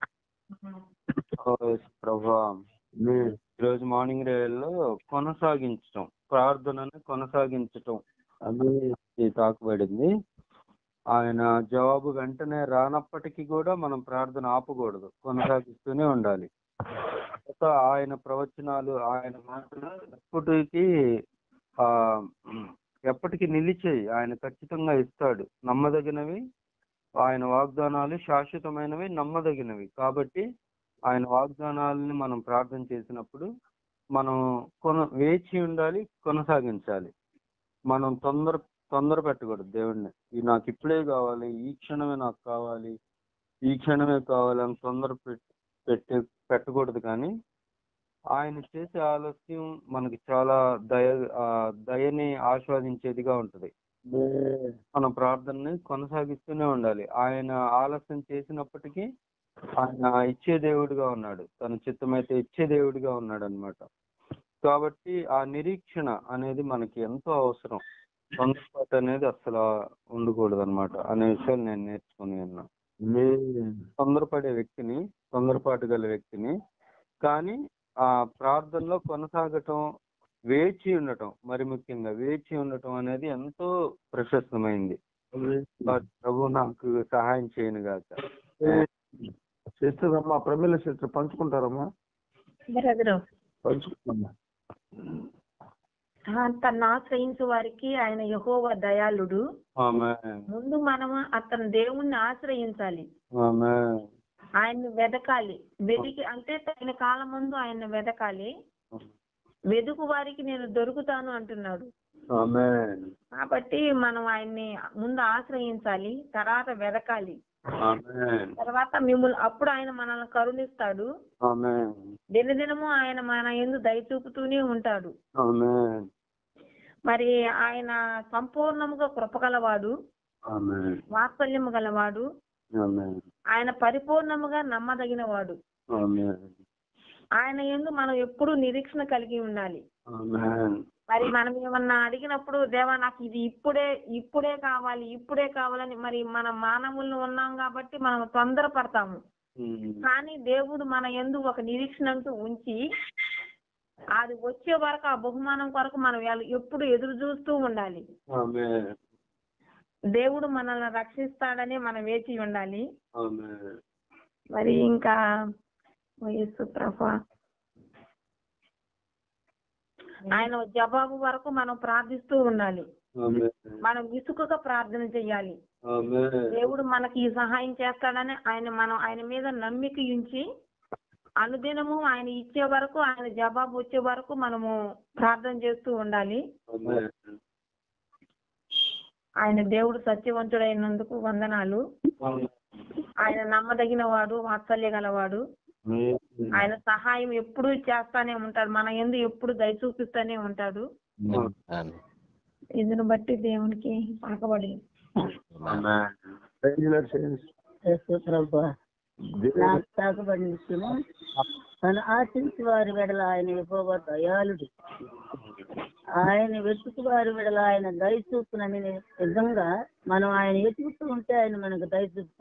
ఓ యేసు ప్రభా ఉమ్. ఈరోజు మార్నింగ్ రేలో కొనసాగించటం ప్రార్థనని కొనసాగించటం ఆమేన్. ఇది తాకబడింది ఆయన జవాబు వెంటనే రానప్పటికీ కూడా మనం ప్రార్థన ఆపకూడదు కొనసాగిస్తూనే ఉండాలి తర్వాత ఆయన ప్రవచనాలు ఆయన మాటలు ఎప్పటికీ ఆ ఎప్పటికీ నిలిచేయి ఆయన ఖచ్చితంగా ఇస్తాడు నమ్మదగినవి ఆయన వాగ్దానాలు శాశ్వతమైనవి నమ్మదగినవి కాబట్టి ఆయన వాగ్దానాలని మనం ప్రార్థన చేసినప్పుడు మనం కొన వేచి ఉండాలి కొనసాగించాలి మనం తొందర తొందర పెట్టకూడదు దేవుడిని ఇది నాకు ఇప్పుడే కావాలి ఈ క్షణమే నాకు కావాలి ఈ క్షణమే కావాలి అని తొందర పెట్- పెట్టి పెట్టకూడదు కానీ ఆయన చేసే ఆలస్యం మనకి చాలా దయ ఆ, దయని ఆస్వాదించేదిగా ఉంటది ఆమేన్. మన ప్రార్థనని కొనసాగిస్తూనే ఉండాలి ఆయన ఆలస్యం చేసినప్పటికీ ఆయన ఇచ్చే దేవుడిగా ఉన్నాడు తన చిత్తమైతే ఇచ్చే దేవుడిగా ఉన్నాడు అనమాట కాబట్టి ఆ నిరీక్షణ అనేది మనకి ఎంతో అవసరం తొందరపాటు అనేది అసలు ఉండకూడదు అనమాట అనే విషయాలు నేను నేర్చుకుని ఉన్నా ఆమేన్. తొందరపడే వ్యక్తిని తొందరపాటు గల వ్యక్తిని కానీ ఆ ప్రార్థనలో కొనసాగటం వేచి ఉండటం మరి ముఖ్యంగా వేచి ఉండటం అనేది ఎంతో ప్రశస్తమైంది ఆమేన్. ప్రభు నాకు సహాయం చేయను గాక సిస్టర్ అమ్మా ప్రమిళ సిస్టర్ పంచుకుంటారమ్మా బ్రదరు పంచుకుంటామ్మా తను ఆశ్రయించే వారికి ఆయన యహోవ దయాళుడు ఆమె ముందు మనము అతను దేవుణ్ణి ఆశ్రయించాలి ఆమె ఆయన్ని వెదకాలి వెదికి అంటే తగిన కాలం ముందు ఆయన వెదకాలి వెదుకు వారికి నేను దొరుకుతాను అంటున్నాడు ఆమె కాబట్టి మనం ఆయన్ని ముందు ఆశ్రయించాలి తర్వాత వెదకాలి ఆమె తర్వాత మిమ్మల్ని అప్పుడు ఆయన మనల్ని కరుణిస్తాడు ఆమె దినదినము ఆయన మన ఎందు దయ చూపుతూనే ఉంటాడు ఆమె మరి ఆయన సంపూర్ణముగా కృపగలవాడు ఆమె వాత్సల్యము గలవాడు ఆమె ఆయన పరిపూర్ణముగా నమ్మదగినవాడు ఆమె ఆయన ఎందు మనం ఎప్పుడూ నిరీక్షణ కలిగి ఉండాలి ఆమె మరి మనం ఏమన్నా అడిగినప్పుడు దేవా నాకు ఇది ఇప్పుడే ఇప్పుడే కావాలి ఇప్పుడే కావాలని మరి మన మానవులను ఉన్నాం కాబట్టి మనం తొందరపడతాము కానీ దేవుడు మన ఎందు ఒక నిరీక్షణ అంటూ ఉంచి అది వచ్చే వరకు ఆ బహుమానం కొరకు మనం ఎల్- ఎప్పుడు ఎదురు చూస్తూ ఉండాలి ఆమె దేవుడు మనల్ని రక్షిస్తాడని మనం వేచి ఉండాలి ఆమె మరి ఇంకా యేసు ప్రభా ఆయన జవాబు వరకు మనం ప్రార్థిస్తూ ఉండాలి ఆమె మనం విసుకగా ప్రార్థన చేయాలి ఆమె దేవుడు మనకి ఈ సహాయం చేస్తాడని ఆయన మనం ఆయన మీద నమ్మిక ఉంచి అనుదినము ఆయన ఇచ్చే వరకు ఆయన జవాబు వచ్చే వరకు మనము ప్రార్థన చేస్తూ ఉండాలి ఆమె ఆయన దేవుడు సత్యవంతుడైనందుకు వందనాలు ఆయన నమ్మదగిన వాడు వాత్సల్య గలవాడు ఆయన సహాయం ఎప్పుడూ చేస్తానే ఉంటాడు మన ఎందు ఎప్పుడు దయ చూపిస్తానే ఉంటాడు ఇందును బట్టి దేవునికి పాకబడి ఆమె Praise Lord, saints. యేసు ప్రభా దేవుడు నాకు తాకబడిన విషయము తను ఆశించి వారి వెడల ఆయన ఎక్కువ దయాళుడు ఆయన వెతుకు వారి వెడల ఆయన దయ చూపునని నిజంగా మనం ఆయన వెతుకుతూ ఉంటే ఆయన మనకు దయ చూపుతాడు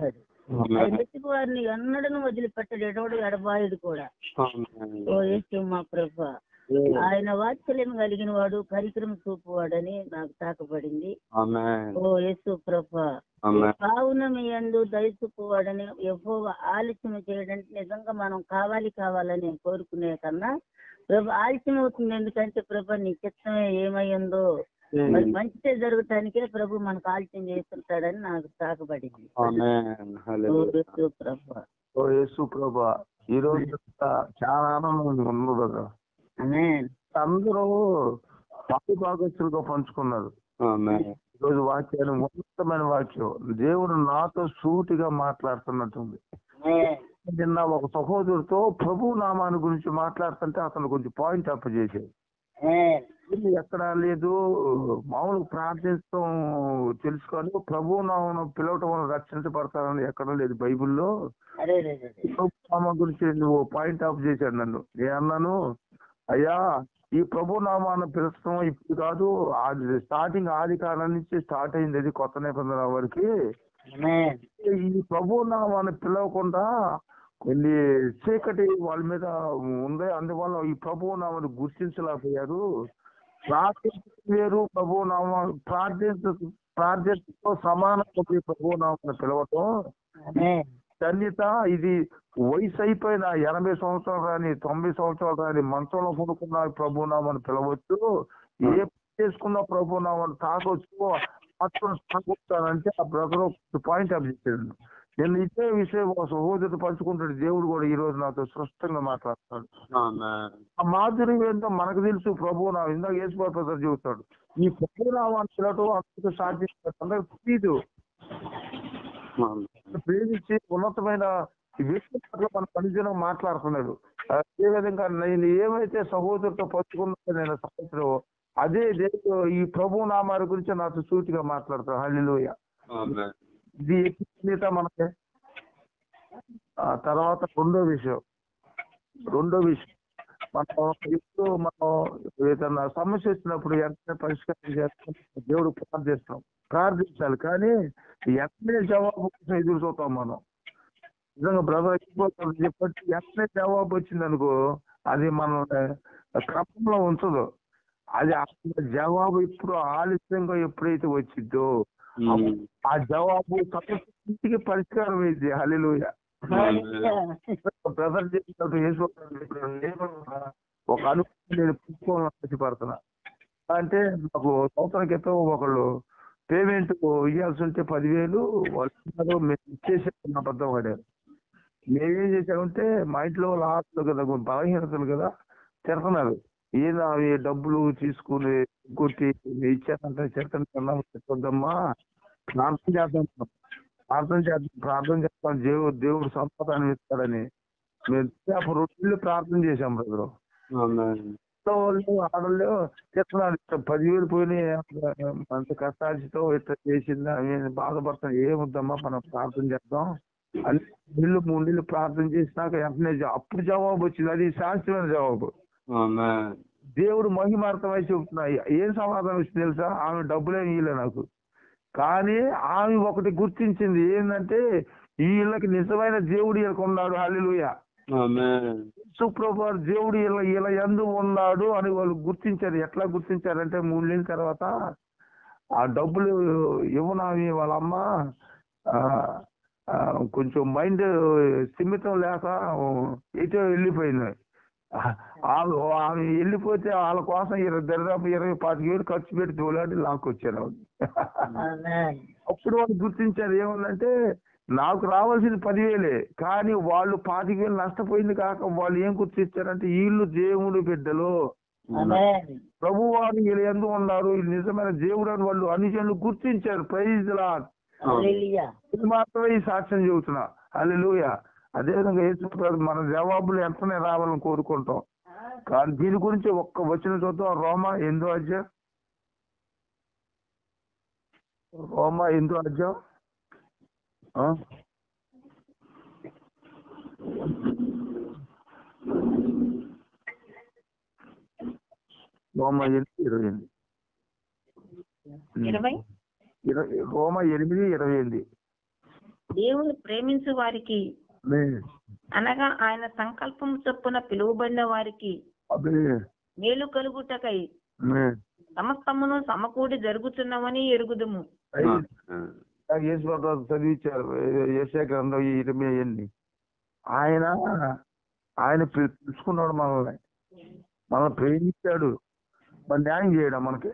ఆమేన్. వెతికి వారిని ఎన్నడను వదిలిపెట్టడు ఎడవడు ఎడబాయుడు కూడా ఆమేన్. ఓ యేసు మా ప్రభ ఆయన వాత్సల్యం కలిగిన వాడు కరికరం చూపువాడని నాకు తాకబడింది ఆమేన్. ఓ యేసు ప్రభ ఆమేన్. కావున మీ అందు దయచూపువాడని ఎక్కువ ఆలస్యం చేయడానికి నిజంగా మనం కావాలి కావాలని కోరుకునే కన్నా ప్రభు ఆలస్యం అవుతుంది ఎందుకంటే ప్రభు నీ చిత్తమే ఏమయ్యిందో మరి మంచిదే జరగటానికే ప్రభు మనకు ఆలస్యం చేస్తుంటాడని నాకు తాకబడింది ఆమేన్. ఓ హల్లెలూయా. యేసు ప్రభ ఓ యేసు ప్రభా ఈ రోజు చాలా ఆనందంగా ఉంది కదా ఆమేన్ అందరూ పాలు భాగస్తులుగా పంచుకున్నారు ఆమేన్. ఈ రోజు వాక్యాన్ని ఉన్నతమైన వాక్యం దేవుడు నాతో సూటిగా మాట్లాడుతున్నట్టుంది ఆమేన్ నిన్న ఒక సహోదరుతో ప్రభు నామాన్ని గురించి మాట్లాడుతుంటే అతను కొంచెం పాయింట్ అప్ చేశాడు ఆమేన్ ఇది ఎక్కడ లేదు మామూలు ప్రార్థించడం తెలుసుకొని ప్రభు నామం పిలవటం వల్ల రక్షించబడతారని ఎక్కడ లేదు బైబిల్లో అరే రే రే రే. ప్రభు నామం గురించి నువ్వు పాయింట్ ఆఫ్ చేశాడు నన్ను నేను అన్నాను అయ్యా ఈ ప్రభు నామాన్ని పిలుస్తాం ఇప్పుడు కాదు అది స్టార్టింగ్ ఆది కాలం నుంచి స్టార్ట్ అయింది అది కొత్త నిబంధన వరకు ఆమేన్ ఈ ప్రభు నామాన్ని పిలవకుండా కొన్ని చీకటి వాళ్ళ మీద ఉంది అందువల్ల ఈ ప్రభు నామాన్ని గుర్తించలేకపోయారు ప్రార్థించడం వేరు ప్రభు నామ ప్రార్థించ ప్రార్థించతో సమానంగా ఈ ప్రభు నామాన్ని పిలవటం ఆమేన్ ధన్యత ఇది వయసు అయిపోయిన ఎనభై సంవత్సరాలు రాని తొంభై సంవత్సరాలు రాని మంచంలో కొనుక్కున్న ప్రభునామని పిలవచ్చు ఏ పని చేసుకున్న ప్రభునామని తాకొచ్చు మాత్రం తాకొచ్చానంటే ఆ బ్రదర్ పాయింట్ ఆఫ్ చేశాడు నేను ఇదే విషయం ఒక సహోదరుడు పంచుకుంటాడు దేవుడు కూడా ఈ రోజు నాతో స్పష్టంగా మాట్లాడతాడు ఆమేన్. ఆ మాధుర్యం ఏంటో మనకు తెలుసు ప్రభు నా ఇందాక యేసుబాబు ప్రసాద్ చెబుతాడు ఈ ప్రభు నామాన్ని పిలవటం అందరికీ సాధ్యం అందరికి తెలియదు ఆమేన్. ప్రేమించి ఉన్నతమైన వ్యక్తి పట్ల మన పనిజనం మాట్లాడుతున్నాడు ఆ, ఏ విధంగా నేను ఏమైతే సహోదరుతో పంచుకున్నా నేను సంవత్సరం అదే దేవుడు ఈ ప్రభు నామాల గురించి నాతో సూటిగా మాట్లాడతాడు హల్లిలోయ ఆమేన్. ఇది ఎక్కిత మనకి ఆ తర్వాత రెండో విషయం రెండో విషయం మనం ఎప్పుడు మనం ఏదైనా సమస్య వచ్చినప్పుడు వెంటనే పరిష్కారం చేస్తాం దేవుడు ప్రార్థిస్తాం ప్రార్థించాలి కానీ వెంటనే జవాబు కోసం ఎదురు చూస్తాం మనం నిజంగా బ్రదర్ చెప్పట్టు వెంటనే జవాబు వచ్చింది అనుకో అది మనం ఆ, క్రమంలో ఉంచదు అది ఆ జవాబు ఇప్పుడు ఆలస్యంగా ఎప్పుడైతే వచ్చిందో ఉమ్. ఆ జవాబు సమస్యకి పరిష్కారం అయింది హల్లెలూయా బ్రదర్ చెప్పినట్టు యేసుప్రభు చెప్పినట్టు నేను కూడా ఒక అనుభవం నేను పుచ్చుకోవాలని ఆశపడుతున్నా అంటే నాకు సంవత్సరం క్రితం ఒకళ్ళు పేమెంట్ ఇవ్వాల్సి ఉంటే పదివేలు వాళ్ళు అన్నారు, మేము ఇచ్చేసాం అబద్ధం పడారు మేమేం చేసామంటే మా ఇంట్లో వాళ్ళ ఆస్తులు కదా కొంచెం బలహీనతలు కదా తిడుతున్నారు ఏదో అవి డబ్బులు తీసుకుని కొట్టి ఇచ్చారంటే చెప్తాను చెప్పొద్దమ్మా ప్రార్థన చేద్దాం ప్రార్థన చేద్దాం ప్రార్థన చేస్తాం దేవుడు దేవుడు సంపదాన్ని ఇస్తాడని మేము అప్పుడు రెండు ప్రార్థన చేశాం బ్రదర్ ఆమేన్. వాళ్ళు ఆడళ్ళు చెప్తున్నారు ఇట్లా పదివేలు పోయినాయి అంత కష్టార్జితో ఇట్లా చేసిందా నేను బాధపడతాను ఏముద్దమ్మా మనం ప్రార్థన చేద్దాం అని నీళ్ళు మూడు నీళ్ళు ప్రార్థన చేసినాక వెంటనే జా- అప్పుడు జవాబు వచ్చింది అది శాస్త్రమైన జవాబు ఆమేన్. దేవుడు మహిమార్థమై చెబుతున్నా ఏం సమాధానం వచ్చింది తెలుసా ఆమె డబ్బులేమి ఇయ్యలే నాకు కానీ ఆమె ఒకటి గుర్తించింది ఏంటంటే వీళ్ళకి నిజమైన దేవుడు వీళ్ళకి ఉన్నాడు హల్లెలూయా ఆమేన్. సుప్రభు దేవుడు ఇలా ఇలా ఎందు ఉన్నాడు అని వాళ్ళు గుర్తించారు ఎట్లా గుర్తించారంటే మూడు నెలల తర్వాత ఆ డబ్బులు ఇవ్వనామి వాళ్ళ అమ్మ ఆ, ఆ, కొంచెం మైండ్ స్థిమితం లేక ఎటో వెళ్ళిపోయింది ఆమె ఆమె వెళ్ళిపోతే వాళ్ళ కోసం ఇరవై దరిదాపు ఇరవై పాతిక వేలు ఖర్చు పెట్టి తోలాడి లాక్కొచ్చారు ఆవిడ. ఆమేన్ అప్పుడు వాళ్ళు గుర్తించారు ఏమన్నంటే నాకు రావాల్సింది పదివేలే కానీ వాళ్ళు పాతిక వేలు నష్టపోయింది కాక వాళ్ళు ఏం గుర్తించారంటే వీళ్ళు దేవుడు బిడ్డలు ఆమేన్ ప్రభు వారు వీళ్ళు ఎందు ఉన్నారు వీళ్ళు నిజమైన దేవుడు అని వాళ్ళు అనుజనులు గుర్తించారు ప్రైజ్ లా హల్లెలూయా ఇది మాత్రమే ఈ సాక్ష్యం చెబుతున్నా అల్లెలుయ అదేవిధంగా యేసు ప్రభు మన జవాబులు ఎంతనే రావాలని కోరుకుంటాం కానీ దీని గురించి ఒక్క వచ్చిన చూద్దాం రోమా ఎందు అధ్యాయం రోమా ఎందు అధ్యాయం ఆ? రోమా ఎనిమిది ఇరవై ఎనిమిది ఇరవై ఇరవై రోమా ఎనిమిది ఇరవై ఎనిమిది దేవుని ప్రేమించు వారికి ఆమేన్. అనగా ఆయన సంకల్పం చొప్పున పిలువబడిన వారికి ఆమేన్. మేలు కలుగుటకై ఆమేన్. సమస్తమును సమకూడి జరుగుతున్నవని ఎరుగుదుము అయ్యి నాకు యేసు ప్రభు చదివించారు ఏషియా గ్రంథం ఈ ఇరవై అన్ని ఆయన ఆయన పిలు- పిలుచుకున్నాడు మనల్ని మనల్ని ప్రేమించాడు మరి న్యాయం చేయడం మనకి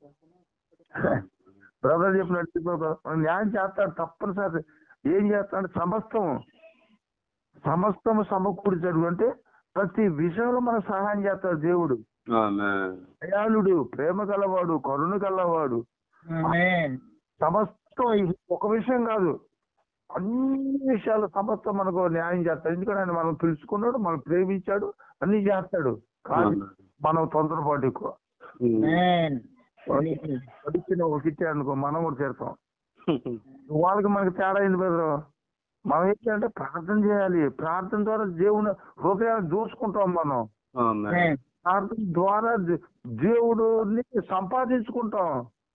బ్రదర్ చెప్పినట్టు brother, మన న్యాయం చేస్తాడు తప్పనిసరి ఏం చేస్తాడు సమస్తం సమస్తము సమకూర్చాడు అంటే ప్రతి విషయంలో మనకు సహాయం చేస్తాడు దేవుడు ఆమేన్. దయాళుడు ప్రేమ గలవాడు కరుణ గలవాడు ఆమేన్. సమస్తం ఈ ఒక విషయం కాదు అన్ని విషయాలు సమస్తం మనకు న్యాయం చేస్తాడు ఎందుకంటే ఆయన మనం పిలుచుకున్నాడు మనం ప్రేమించాడు అన్ని చేస్తాడు కానీ మనం తొందరపాటు ఎక్కువ ఆమేన్. పడిచిన ఒక ఇచ్చాడు అనుకో మనం కూడా చేస్తాం వాళ్ళకి మనకి తేడా అయింది బెదరు మనం ఏంటంటే ప్రార్థన చేయాలి ప్రార్థన ద్వారా దేవుని హృదయాన్ని దూసుకుంటాం మనం ఆమేన్. ఆమేన్. ప్రార్థన ద్వారా దే- దేవుడిని సంపాదించుకుంటాం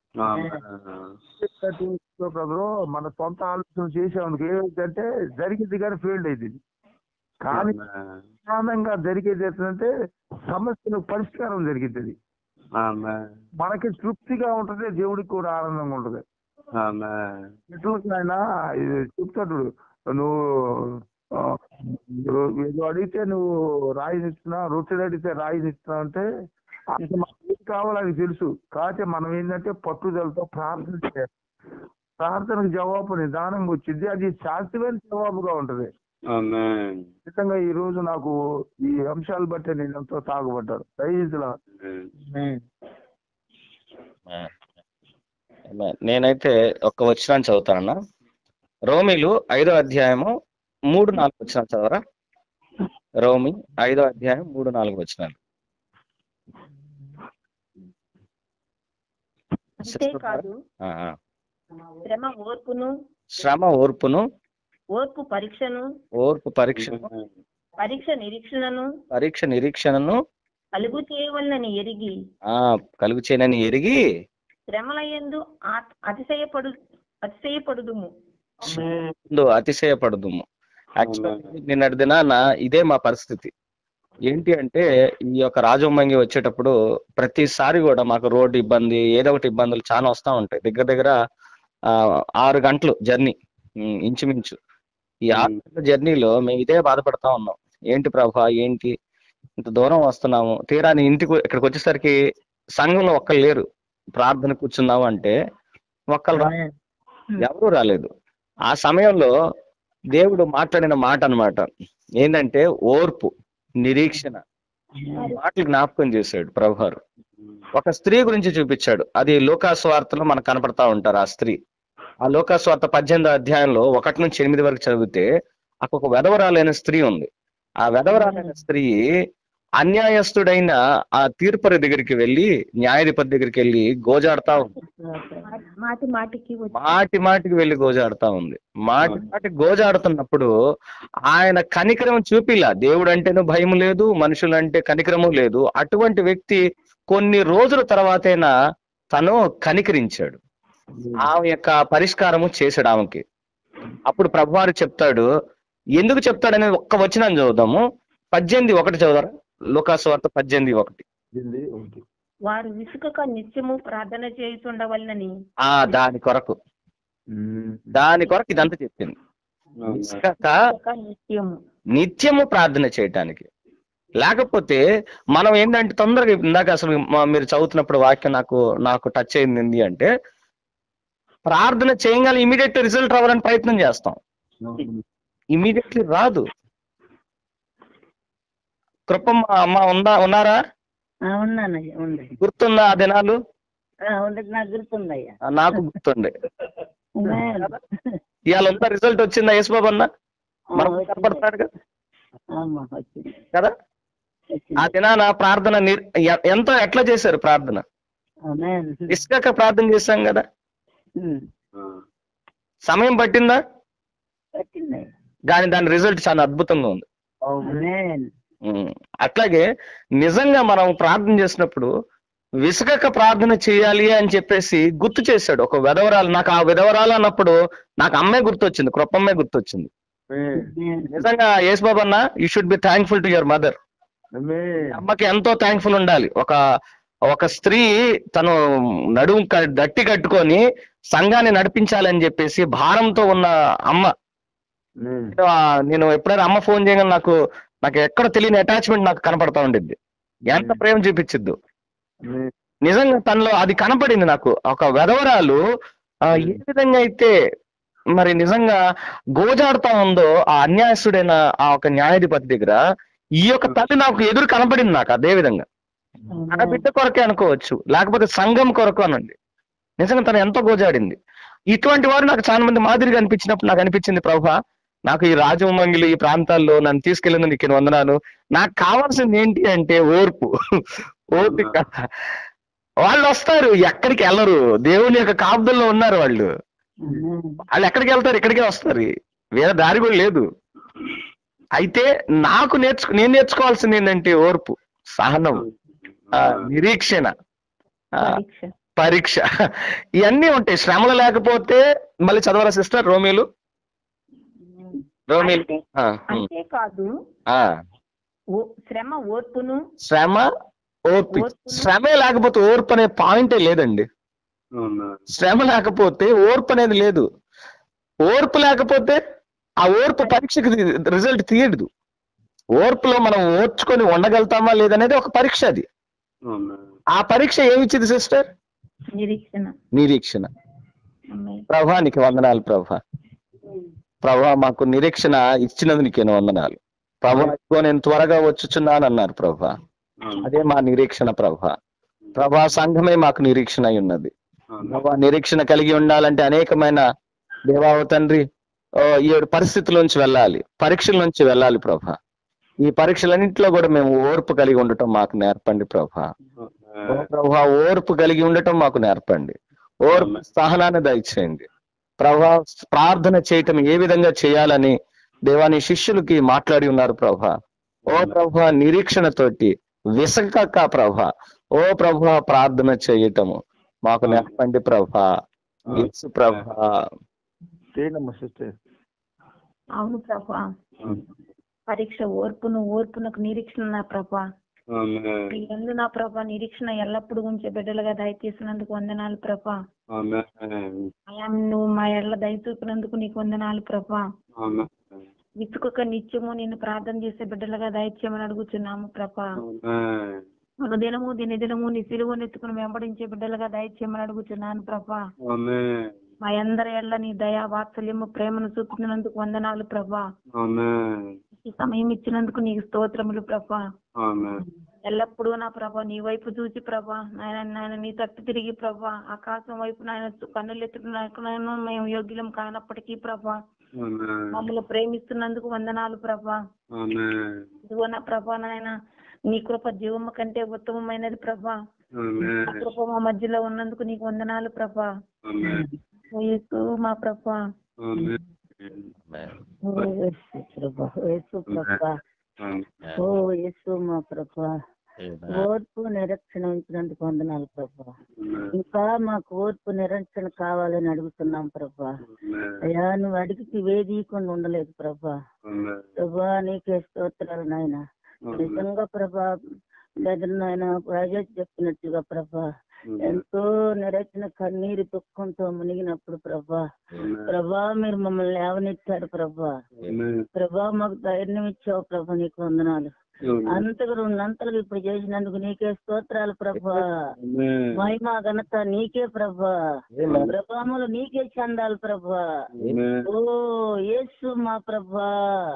ఆమేన్. బ్రదరు మన సొంత ఆలోచన చేసేందుకు ఏమిటంటే జరిగింది కానీ ఫెయిల్డ్ అయింది కానీ ఆమేన్. ప్రధానంగా జరిగేది ఏంటంటే సమస్యలకు పరిష్కారం జరిగింది ఆమేన్. మనకి తృప్తిగా ఉంటది దేవుడికి కూడా ఆనందంగా ఉంటది ఆమేన్. ఎట్లా ఆయన ఇది చెప్తాడు నువ్వు ఆ, నువ్వు ఏదో అడిగితే నువ్వు రాయిని ఇస్తున్నా రొట్టెలు అడిగితే రాయిని ఇస్తున్నా అంటే అసలు మనకి ఏం కావాలని తెలుసు కాకపోతే మనం ఏంటంటే పట్టుదలతో ప్రార్థన చేయాలి ప్రార్థనకు జవాబు నిదానంగా వచ్చింది అది శాశ్వతమైన జవాబుగా ఉంటది ఆమేన్. ఖచ్చితంగా ఈ రోజు నాకు ఈ అంశాలు బట్టి నేను ఎంతో తాగుపడ్డాను దయచేసి ఆమేన్. ఆమేన్. నేనైతే ఒక్క వచనాన్ని చదువుతానన్నా రోమిలు ఐదో అధ్యాయము మూడు నాలుగు వచనాలు చదవరా రోమి ఐదో అధ్యాయం మూడు నాలుగు వచనాలు అంతేకాదు ఆ, ఆ. శ్రమ ఓర్పును శ్రమ ఓర్పును ఓర్పు పరీక్షను ఓర్పు పరీక్షను పరీక్ష నిరీక్షణను పరీక్ష నిరీక్షణను కలుగు చేయవలనని ఎరిగి ఆ కలుగు చేయనని ఎరిగి శ్రమలయందు ఆ- అతిశయపడు అతిశయపడుదుము ముందు అతిశయపడదుము యాక్చువల్లీ నిన్నటి దినాన ఇదే మా పరిస్థితి ఏంటి అంటే ఈ యొక్క రాజమంగి వచ్చేటప్పుడు ప్రతిసారి కూడా మాకు రోడ్డు ఇబ్బంది ఏదో ఒకటి ఇబ్బందులు చాలా వస్తూ ఉంటాయి దగ్గర దగ్గర ఆ, ఆరు గంటలు జర్నీ ఉమ్, ఇంచుమించు ఈ ఆరు గంటల జర్నీలో మేము ఇదే బాధపడతా ఉన్నాం ఏంటి ప్రభా ఏంటి ఇంత దూరం వస్తున్నాము తీరా నీ ఇంటికి ఇక్కడికి వచ్చేసరికి సంఘంలో ఒక్కరు లేరు ప్రార్థన కూర్చున్నావు అంటే ఒక్కరు రా ఆమేన్. ఎవరూ రాలేదు ఆ సమయంలో దేవుడు మాట్లాడిన మాట అన్నమాట ఏంటంటే ఓర్పు నిరీక్షణ ఈ మాటలు జ్ఞాపకం చేశాడు ప్రభువారు ఒక స్త్రీ గురించి చూపించాడు అది లోకాస్వార్తలో మనకు కనపడతా ఉంటారు ఆ స్త్రీ ఆ లోకాస్వార్త పద్దెనిమిదో అధ్యాయంలో ఒకటి నుంచి ఎనిమిది వరకు చదివితే అక్కడ ఒక వెధవరాలైన స్త్రీ ఉంది ఆ వెధవరాలైన స్త్రీ అన్యాయస్తుడైన ఆ తీర్పరి దగ్గరికి వెళ్ళి న్యాయాధిపతి దగ్గరికి వెళ్ళి గోజాడుతా ఉంది మాటి మాటికి వచ్చి మాటి మాటికి వెళ్ళి గోజాడుతా ఉంది మాటి మాటికి గోజాడుతున్నప్పుడు ఆయన కనికరం చూపిలా దేవుడు అంటేనూ భయం లేదు మనుషులంటే కనికరము లేదు అటువంటి వ్యక్తి కొన్ని రోజుల తర్వాతైనా తను కనికరించాడు ఆమె యొక్క పరిష్కారము చేశాడు ఆమెకి అప్పుడు ప్రభువారు చెప్తాడు ఎందుకు చెప్తాడని ఒక్క వచనం చదువుదాము పద్దెనిమిది ఒకటి చదువుతారా లోకాసువార్త పద్దెనిమిది ఒకటి ఒకటి వారు విసుకక నిత్యము ప్రార్థన చేయుచుండవలనని ఆ దాని కొరకు దాని కొరకు ఇదంతా చెప్పింది విసుకక విసుకక నిత్యము నిత్యము ప్రార్థన చేయటానికి లేకపోతే మనం ఏంటంటే తొందరగా ఇందాక అసలు మా- మీరు చదువుతున్నప్పుడు వాక్యం నాకు నాకు టచ్ అయింది ఏంది అంటే ప్రార్థన చేయగానే ఇమీడియట్ రిజల్ట్ రావాలని ప్రయత్నం చేస్తాం ఇమీడియట్లీ రాదు కృపమ్మ అమ్మ ఉందా ఉన్నారా ఆ, ఉన్నానయ్యా ఉంది గుర్తుందా ఆ దినాలు ఆ, ఉంది నాకు గుర్తుందయ్యా ఆ, నాకు గుర్తుండే ఆమేన్. ఇవాళ అంతా రిజల్ట్ వచ్చిందా యేసుబాబు అన్న ఆ, మనం వచ్చింది. కనపడుతున్నాడు కదా ఆమా, వచ్చింది కదా వచ్చింది. ఆ దినాన ప్రార్థన నిర్- ఎ- ఎంతో ఎట్లా చేశారు ప్రార్థన ఆమేన్. ఇసుక ప్రార్థన చేశాం కదా ఉమ్, సమయం పట్టిందా వచ్చిందయ్యా కానీ దాని రిజల్ట్ చాలా అద్భుతంగా ఉంది ఆమేన్. ఉమ్. అట్లాగే నిజంగా మనం ప్రార్థన చేసినప్పుడు విసుగక ప్రార్థన చేయాలి అని చెప్పేసి గుర్తు చేశాడు ఒక విధవరాలు నాకు ఆ విధవరాలు అన్నప్పుడు నాకు అమ్మే గుర్తొచ్చింది కృపమ్మే గుర్తొచ్చింది నిజంగా యేసు బాబు అన్న you should be thankful to your mother అమ్మకి ఎంతో థ్యాంక్ఫుల్ ఉండాలి ఒక ఒక స్త్రీ తను నడుము క- దట్టి కట్టుకొని సంఘాన్ని నడిపించాలని చెప్పేసి భారంతో ఉన్న అమ్మ నేను ఆ- నేను ఎప్పుడైనా అమ్మ ఫోన్ చేయగానే నాకు నాకు ఎక్కడ తెలియని అటాచ్మెంట్ నాకు కనపడతా ఉండిద్ది ఎంత ప్రేమ చూపించిద్దు నిజంగా తనలో అది కనపడింది నాకు ఒక వెధవరాలు ఆ, ఏ విధంగా అయితే మరి నిజంగా గోజాడుతా ఉందో ఆ అన్యాయస్తుడైన ఆ ఒక న్యాయాధిపతి దగ్గర ఈ యొక్క తల్లి నాకు ఎదురు కనపడింది నాకు అదే విధంగా తన బిడ్డ కొరకే అనుకోవచ్చు లేకపోతే సంఘం కొరకు అనండి నిజంగా తను ఎంతో గోజాడింది ఇటువంటి వారు నాకు చాలా మంది మాదిరిగా అనిపించినప్పుడు నాకు అనిపించింది ప్రభా నాకు ఈ రాజమంగిలి ఈ ప్రాంతాల్లో నన్ను తీసుకెళ్ళిన నీకు నేను వందనాలు నాకు కావాల్సింది ఏంటి అంటే ఓర్పు ఓపిక వాళ్ళు వస్తారు ఎక్కడికి వెళ్ళరు దేవుని యొక్క కాపుదల్లో ఉన్నారు వాళ్ళు వాళ్ళు ఎక్కడికి వెళ్తారు ఇక్కడికే వస్తారు వేరే దారి కూడా లేదు అయితే నాకు నేర్చుకు నేను నేర్చుకోవాల్సింది ఏంటంటే ఓర్పు సహనం ఆ, నిరీక్షణ ఆ, పరీక్ష పరీక్ష ఇవన్నీ ఉంటాయి శ్రమలు లేకపోతే మళ్ళీ చదవరా సిస్టర్ రోమిలు రోమిలు అంటే- ఆ, ఉమ్, అంతేకాదు ఆ. ఓ- శ్రమ ఓర్పును శ్రమ ఓర్పు ఓర్పును- శ్రమే లేకపోతే ఓర్పు అనే పాయింటే లేదండి శ్రమ లేకపోతే ఓర్పు అనేది లేదు ఓర్పు లేకపోతే ఆ ఓర్పు పరీక్షకి రిజల్ట్ తీయదు ఓర్పులో మనం ఓర్చుకొని ఉండగలుగుతామా లేదనేది ఒక పరీక్ష అది ఆ పరీక్ష ఏమిచ్చింది సిస్టర్ నిరీక్షణ నిరీక్షణ ఆమేన్. ప్రభా నీకు వందనాలు ప్రభా ప్రభా మాకు నిరీక్షణ ఇచ్చినందుకు నీకు వందనాలు ప్రభా ఇదిగో నేను త్వరగా వచ్చుచున్నాను అన్నారు ప్రభా అదే మా నిరీక్షణ ప్రభా ప్రభా సంఘమే మాకు నిరీక్షణ అయి ఉన్నది ప్రభా నిరీక్షణ కలిగి ఉండాలంటే అనేకమైన దేవావ తండ్రి ఓ, ఈ ఏడు పరిస్థితుల నుంచి వెళ్ళాలి పరీక్షల నుంచి వెళ్ళాలి ప్రభా ఈ పరీక్షలన్నింటిలో కూడా మేము ఓర్పు కలిగి ఉండటం మాకు నేర్పండి ప్రభా ఓ ప్రభా ఓర్పు కలిగి ఉండటం మాకు నేర్పండి ఓర్పు సహనాన్ని దయచేయండి ప్రభా ప్రార్థన చేయటం ఏ విధంగా చేయాలని దేవాని శిష్యులకి మాట్లాడి ఉన్నారు ప్రభా ఓ ప్రభా నిరీక్షణతోటి విసకక ప్రభా ఓ ప్రభా ప్రార్థన చేయటము మాకు నేర్పండి ప్రభా యేసు ప్రభా సిస్టర్ అవును ప్రభా పరీక్ష ఓర్పును ఓర్పునకు నిరీక్షణ నా ప్రభా నీ యందు నా ప్రభా నిరీక్షణ ఎల్లప్పుడూ ఉంచే బిడ్డలుగా దయచేసినందుకు వందనాలు ప్రభా అయా నువ్వు మా ఎళ్ళ దయ చూపినందుకు నీకు వందనాలు ప్రభా విసుకొక నిత్యము నిన్ను ప్రార్థన చేసే బిడ్డలుగా దయచేయమని అడుగుతున్నాము ప్రభా అనుదినము దినదినము నీ సిలువను ఎత్తుకుని వెంబడించే బిడ్డలుగా దయచేయమని అడుగుతున్నాను ప్రభా మా అందరి ఎళ్ళ నీ దయా వాత్సల్యము ప్రేమను చూపించినందుకు వందనాలు ప్రభా ఈ సమయం ఇచ్చినందుకు నీకు స్తోత్రములు ప్రభా ఎల్లప్పుడూ నా ప్రభా నీ వైపు చూసి ప్రభా నాయన నాయన నీ తట్టు తిరిగి ప్రభా ఆకాశం వైపు నాయన చూ- కన్నులు ఎత్తుకున్నాను మేము యోగ్యులం కానప్పటికీ ప్రభా మమ్మల్ని ప్రేమిస్తున్నందుకు వందనాలు ప్రభా ఇదిగో నా ప్రభా నాయన నీ కృప జీవము కంటే ఉత్తమమైనది ప్రభా ఆ కృప మా మధ్యలో ఉన్నందుకు నీకు వందనాలు ప్రభా ఓ యేసు మా ప్రభా ఓ యేసు ప్రభా యేసు ప్రభా ఓ యేసు మా ప్రభా ఓర్పు నిరీక్షణ ఉంచినందుకు వందనాలు ప్రభా ఇంకా మాకు ఓర్పు నిరీక్షణ కావాలని అడుగుతున్నాం ప్రభా అయ్యా నువ్వు అడిగితే వేదీయకుండా ఉండలేదు ప్రభా ప్రభా నీకే స్తోత్రాలు నాయన నిజంగా ప్రభా బెదరు నాయన రాజేష్ చెప్పినట్టుగా ప్రభా ఎంతో నిరచన కన్నీరు దుఃఖంతో మునిగినప్పుడు ప్రభా ప్రభా మీరు మమ్మల్ని లేవనెత్తాడు ప్రభా ప్రభా మాకు ధైర్యం ఇచ్చావు ప్రభా నీకు వందనాలు అంతకు రెండంతలు ఇప్పుడు చేసినందుకు నీకే స్తోత్రాలు ప్రభా మహిమ ఘనత నీకే ప్రభా ప్రభాములు నీకే చందాలు ప్రభా ఓ యేసు మా ప్రభా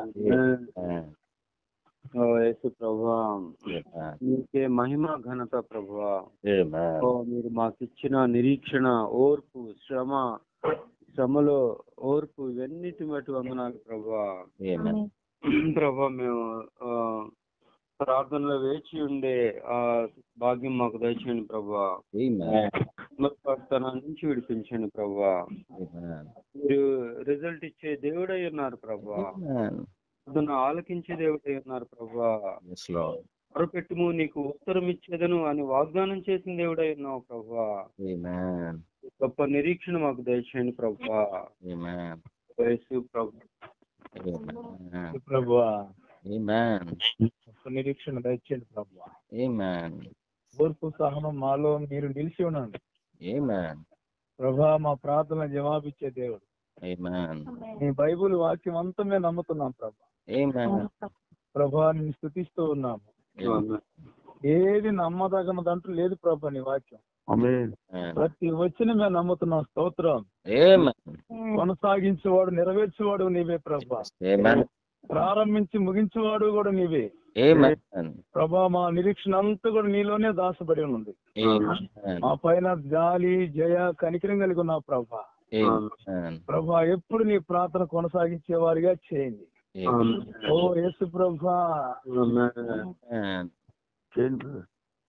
ఓ యేసు ప్రభా నీకే మహిమ ఘనత ప్రభా ఓ మీరు మాకు ఇచ్చిన నిరీక్షణ ఓర్పు శ్రమ శ్రమలో ఓర్పు ఇవన్నిటి బట్టి వందనాలు ప్రభా ప్రభా మేము ఆ, ప్రార్థనలో వేచి ఉండే ఆ భాగ్యం మాకు దయచేయండి ప్రభా ఆత్మస్థానం నుంచి విడిపించండి ప్రభా మీరు రిజల్ట్ ఇచ్చే దేవుడై ఉన్నారు ప్రభా ప్రార్థన ఆలకించే దేవుడై ఉన్నారు ప్రభా మొరపెట్టుము నీకు ఉత్తరం ఇచ్చేదను అని వాగ్దానం చేసిన దేవుడై ఉన్నావు ప్రభా Amen. గొప్ప నిరీక్షణ మాకు దయచేయండి ప్రభా Amen. యేసు ప్రభు Amen. ప్రభువా Amen. గొప్ప నిరీక్షణ దయచేయండి ప్రభువా Amen. ఓర్పు సహనం మాలో మీరు నిలిచి ఉండండి Amen. ప్రభా మా ప్రార్థన జవాబిచ్చే దేవుడు Amen. నీ బైబుల్ వాక్యం అంతా మేము నమ్ముతున్నాం ప్రభా Amen. ప్రభా నేను స్థుతిస్తూ ఉన్నాము Amen. ఏది నమ్మదగినదంటూ లేదు ప్రభా నీ వాక్యం ఆమేన్ ప్రతి వచ్చిన మేము నమ్ముతున్నాం స్తోత్రం Amen. కొనసాగించేవాడు నెరవేర్చేవాడు నీవే ప్రభా Amen. ప్రారంభించి ముగించేవాడు కూడా నీవే Amen. ప్రభా మా నిరీక్షణ అంతా కూడా నీలోనే దాచబడి ఉంది Amen. మా పైన జాలి జయ కనికరం కలిగి ఉన్నావు ప్రభా Amen. ప్రభా ఎప్పుడు నీ ప్రార్థన కొనసాగించే వారిగా చేయండి Amen. ఓ యేసు ప్రభా Amen. చేయండి brother.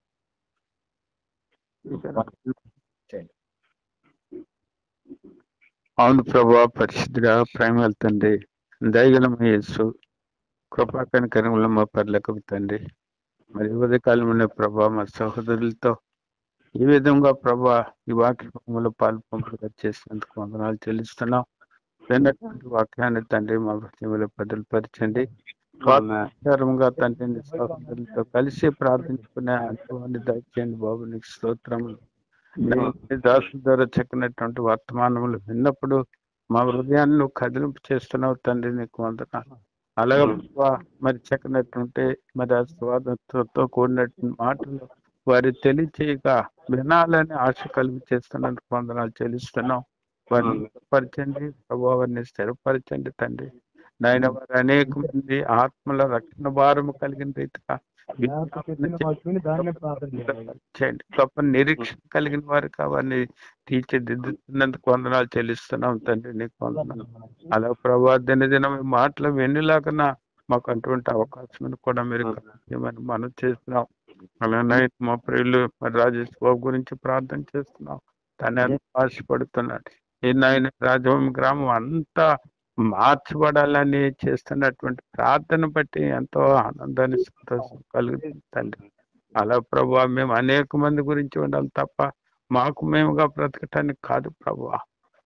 చూసారా? అవును ప్రభా పరిశుద్ధుడా ప్రేమ తండ్రి దయగలమ యేసు కృపాకని కరంలో మా పర్లకు తండ్రి మరి ఉదయకాలంలో ప్రభా మా సహోదరులతో ఈ విధంగా ప్రభా ఈ వాక్యంలో పాల్పంపులుగా చేసినందుకు వందనాలు చెల్లిస్తున్నాం విన్నటువంటి వాక్యాన్ని తండ్రి మా హృదయంలో బదులుపరచండి వాక్యానుసారంగా తండ్రి నీ సహోదరులతో కలిసి ప్రార్థించుకునే అనుభవాన్ని దయచేయండి బాబు నీకు స్తోత్రములు నీ దాసు ద్వారా చెక్కినటువంటి వర్తమానములు విన్నప్పుడు మా హృదయాన్ని నువ్వు కదిలింపు చేస్తున్నావు తండ్రి నీకు వందన అలాగే ప్రభా, మరి చెక్కినటువంటి మరి ఆ స్వాతంత్రంతో కూడినటువంటి మాటలు వారి తెలియచేయక వినాలని ఆశ కలిగి చేస్తున్నందుకు వందనాలు చెల్లిస్తున్నాం వారిని స్థిరపరచండి ప్రభావ వారిని స్థిరపరచండి తండ్రి నాయన వారు అనేక మంది ఆత్మల రక్షణ భారము కలిగిన రీతిగా నాకు చెప్పిన వాక్యాన్ని దాన్నే ప్రార్థన చేయాలి చేయండి గొప్ప నిరీక్షణ కలిగిన వారికి అవన్నీ తీర్చిదిద్దుతున్నందుకు వందనాలు చెల్లిస్తున్నాం తండ్రి నీకు వందనాలు అలా ప్రభా దినదినం ఈ మాటలు వెన్నులాగన మాకు అటువంటి అవకాశం కూడా మీరు కల్పించమని మనం చేస్తున్నాం అలానే మా ప్రియులు మరి రాజేష్ బాబు గురించి ప్రార్థన చేస్తున్నాం తను ఎంతో ఆశపడుతున్నాడు ఈ నాయన రాజభూమి గ్రామం అంతా మార్చబడాలని చేస్తున్నటువంటి ప్రార్థన బట్టి ఎంతో ఆనందాన్ని సంతోషం కలుగుతుంది తండ్రి అలా ప్రభా మేము అనేక మంది గురించి ఉండాలి తప్ప మాకు మేముగా బ్రతకటానికి కాదు ప్రభా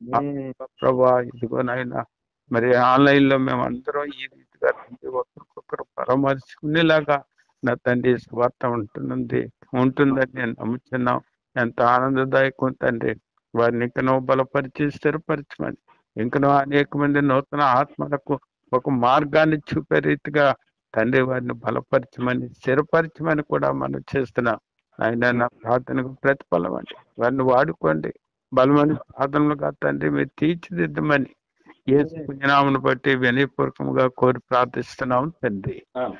ప్రభా ఇదిగో నాయన మరి ఆన్లైన్ లో మేము అందరం ఈ రీతిగా తండ్రి ఒకరికొకరు పరామర్శకునేలాగా నా తండ్రి స్వార్థ ఉంటున్నది ఉంటుందని నేను నమ్ముతున్నాం ఎంత ఆనందదాయకం తండ్రి వారిని ఇంకనో బలపరిచి స్థిరపరచమని ఇంకనో అనేక మంది నూతన ఆత్మలకు ఒక మార్గాన్ని చూపే రీతిగా తండ్రి వారిని బలపరచమని స్థిరపరచమని కూడా మనం చేస్తున్నాం ఆయన నా ప్రార్థనకు ప్రతిఫలం అండి వారిని వాడుకోండి బలమని ప్రార్థనలుగా తండ్రి మీరు తీర్చిదిద్దమని ఏ పుణ్యనామను బట్టి వినయపూర్వకంగా కోరి ప్రార్థిస్తున్నాం తండ్రి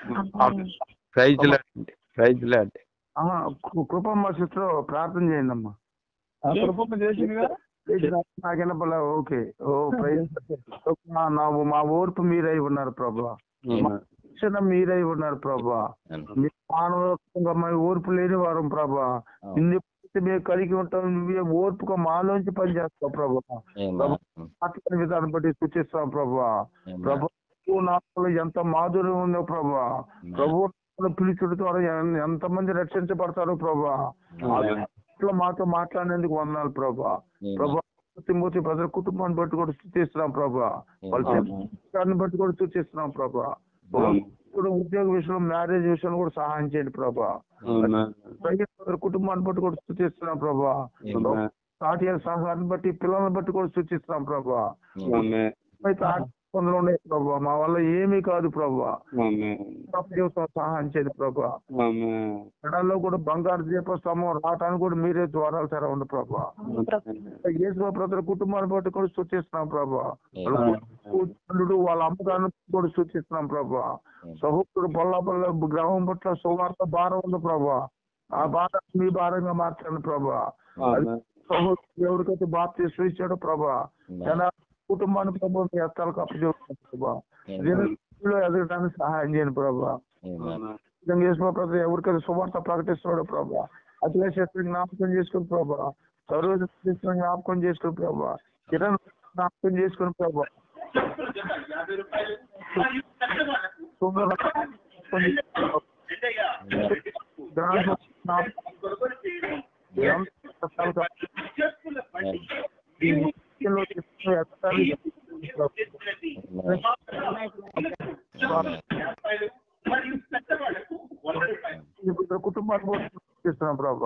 ప్రైజ్ లాంటి ప్రైజ్ లాంటి ఆ, కృ- కృపమ్మ సిస్టర్ ప్రార్థన చేయండి అమ్మా ఆ కృపను చేసిందిగా నాకు వినపలే ఓకే ఓ ప్రైజ్ మా- నా మా ఓర్పు మీరై ఉన్నారు ప్రభా మా రక్షణ మీరై ఉన్నారు ప్రభా మీ మానవత్వంగా మా ఓర్పు లేని వారం ప్రభా ఇన్ని మేము కలిగి ఉంటాం నువ్వే ఓర్పుగా మాలోంచి పనిచేస్తావు ప్రభా Amen. మాట్లాడిన విధానం బట్టి సూచిస్తాం ప్రభా ప్రభు నామములో ఎంత మాధుర్యం ఉందో ప్రభా ప్రభు నామములో పిలుచుడు ద్వారా ఎన్- ఎంతమంది రక్షించబడతారు ప్రభా అట్లా మాతో మాట్లాడినందుకు వందనాలు ప్రభా ప్రభా తిమ్మూర్తి ప్రజల కుటుంబాన్ని బట్టి కూడా సూచిస్తున్నాం ప్రభా వాళ్ళ జీవితాన్ని బట్టి కూడా సూచిస్తున్నాం ప్రభా ఇప్పుడు ఉద్యోగ విషయంలో మ్యారేజ్ విషయంలో కూడా సహాయం చేయండి ప్రభా ప్రజల కుటుంబాన్ని బట్టి కూడా సూచిస్తున్నాం ప్రభా సాటి సహాయాన్ని బట్టి పిల్లల్ని బట్టి కూడా సూచిస్తున్నాం ప్రభా అయితే ఆటంకాలు ఉన్నాయి ప్రభా మా వల్ల ఏమీ కాదు ప్రభా జీవితం సహాయం చేయండి ప్రభా ఎడాల్లో కూడా బంగారు దీపస్తంభం రావటానికి కూడా మీరే ద్వారాలు తెరవండి ప్రభా యేసు ప్రజల కుటుంబాన్ని బట్టి కూడా సూచిస్తున్నాం ప్రభా వాళ్ళ కుటుంబుడు వాళ్ళ అమ్మగారిని కూడా సూచిస్తున్నాం ప్రభా సహోదరుడు పల్ల పల్ల గ్రామం పట్ల సువార్త భారం ఉంది ప్రభా ఆ భారం మీ భారంగా మార్చండి ప్రభా అది సహోదరుడు ఎవరికైతే బాప్తి ఇచ్చాడో ప్రభా జన కుటుంబాన్ని ప్రభా మీ హస్తాలకు అప్పచెప్తున్నాం ప్రభా జనంలో ఎదగడానికి సహాయం చేయండి ప్రభా విధంగా యేసు ప్రభు ఎవరికైతే సువార్త ప్రకటిస్తున్నాడో ప్రభా అతిగా శస్త్రం జ్ఞాపకం చేసుకుని ప్రభా సర్వజ జ్ఞాపకం చేసుకుని ప్రభా కిరణ్ జ్ఞాపకం చేసుకుని ప్రభా సుందర దాంట్లో నా ఎంత కష్టాలు కాదు. ఈ విషయంలో తీసుకునే ఎత్తాలి. ఇప్పుడు కుటుంబాన్ని కూడా చూస్తున్నాం ప్రభు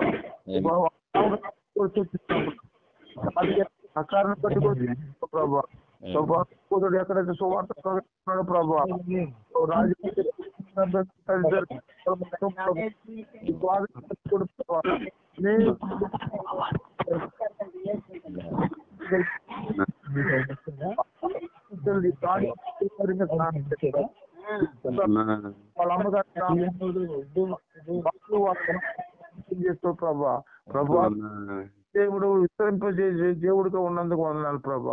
అకారం బట్టి కూడా చూస్తున్నాం ప్రభు ప్రభు ఎక్కడైతే సువార్త ప్రకటిస్తున్నాడో ప్రభు వాళ్ళ అమ్మగారు చేస్తూ ప్రభా ప్రభా దేవుడు విస్తరింపజేసే దేవుడిగా ఉన్నందుకు వందనాలు ప్రభా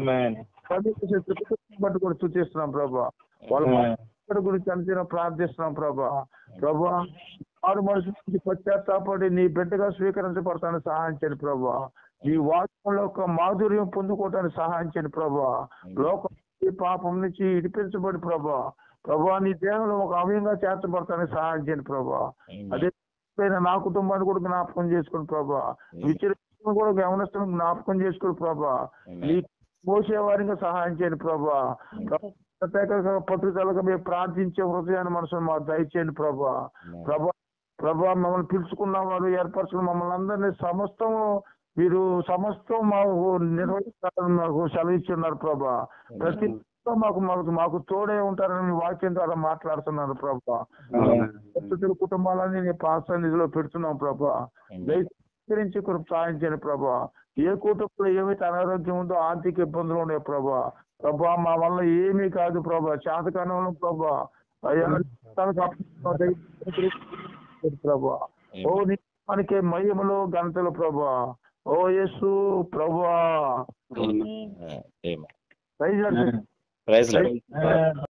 బట్టి కూడా సూచిస్తున్నాం ప్రభా వాళ్ళ ఒక్కడి గురించి అంచనా ప్రార్థిస్తున్నాం ప్రభా ప్రభా ఆరు మనుషుల నుంచి పశ్చాత్తాపడి నీ బిడ్డగా స్వీకరించబడతాను సహాయం చేయండి ప్రభా నీ వాక్యంలో ఒక మాధుర్యం పొందుకోవటానికి సహాయం చేయండి ప్రభా లోకం ఈ పాపం నుంచి ఇడిపించబడి ప్రభా ప్రభా నీ దేహంలో ఒక అవయంగా చేర్చబడతానికి సహాయం చేయండి ప్రభా అదే విధంగా నా కుటుంబాన్ని కూడా జ్ఞాపకం చేసుకోండి ప్రభా విచరిస్తున్న కూడా గమనిస్తున్న జ్ఞాపకం చేసుకోండి ప్రభా నీ మోసేవారిగా సహాయం చేయండి ప్రభా ప్రత్యేక పట్టుదలగా మేము ప్రార్థించే హృదయాన్ని మనసును మా దయచేయండి ప్రభా ప్రభా ప్రభా మమ్మల్ని పిలుచుకున్న వారు ఏర్పరచుకున్న మమ్మల్ని అందరినీ సమస్తం మీరు సమస్తం మాకు నిర్వహిస్తారని మాకు సెలవిస్తున్నారు ప్రభా ప్రతి ఒక్కరు మాకు మాకు మాకు తోడే ఉంటారని మీ వాక్యం ద్వారా మాట్లాడుతున్నారు ప్రభా పరిస్థితుల కుటుంబాలన్నీ నీ పాస్త నిధిలో పెడుతున్నాం ప్రభా దయచేసి కృప సాయం చేయండి ప్రభా ఏ కుటుంబంలో ఏమైతే అనారోగ్యం ఉందో ఆర్థిక ఇబ్బందులు ఉన్నాయి ప్రభా ప్రభా మా వల్ల ఏమీ కాదు ప్రభా చేతకాలంలో ప్రభా అయ్యా తనకు అప్పగించిన దయచేసి ప్రభా ఓ నీ మనకి మహిమలో గంటలు ప్రభా ఓ యేసు ప్రభా Amen. Praise Lord. Praise lord.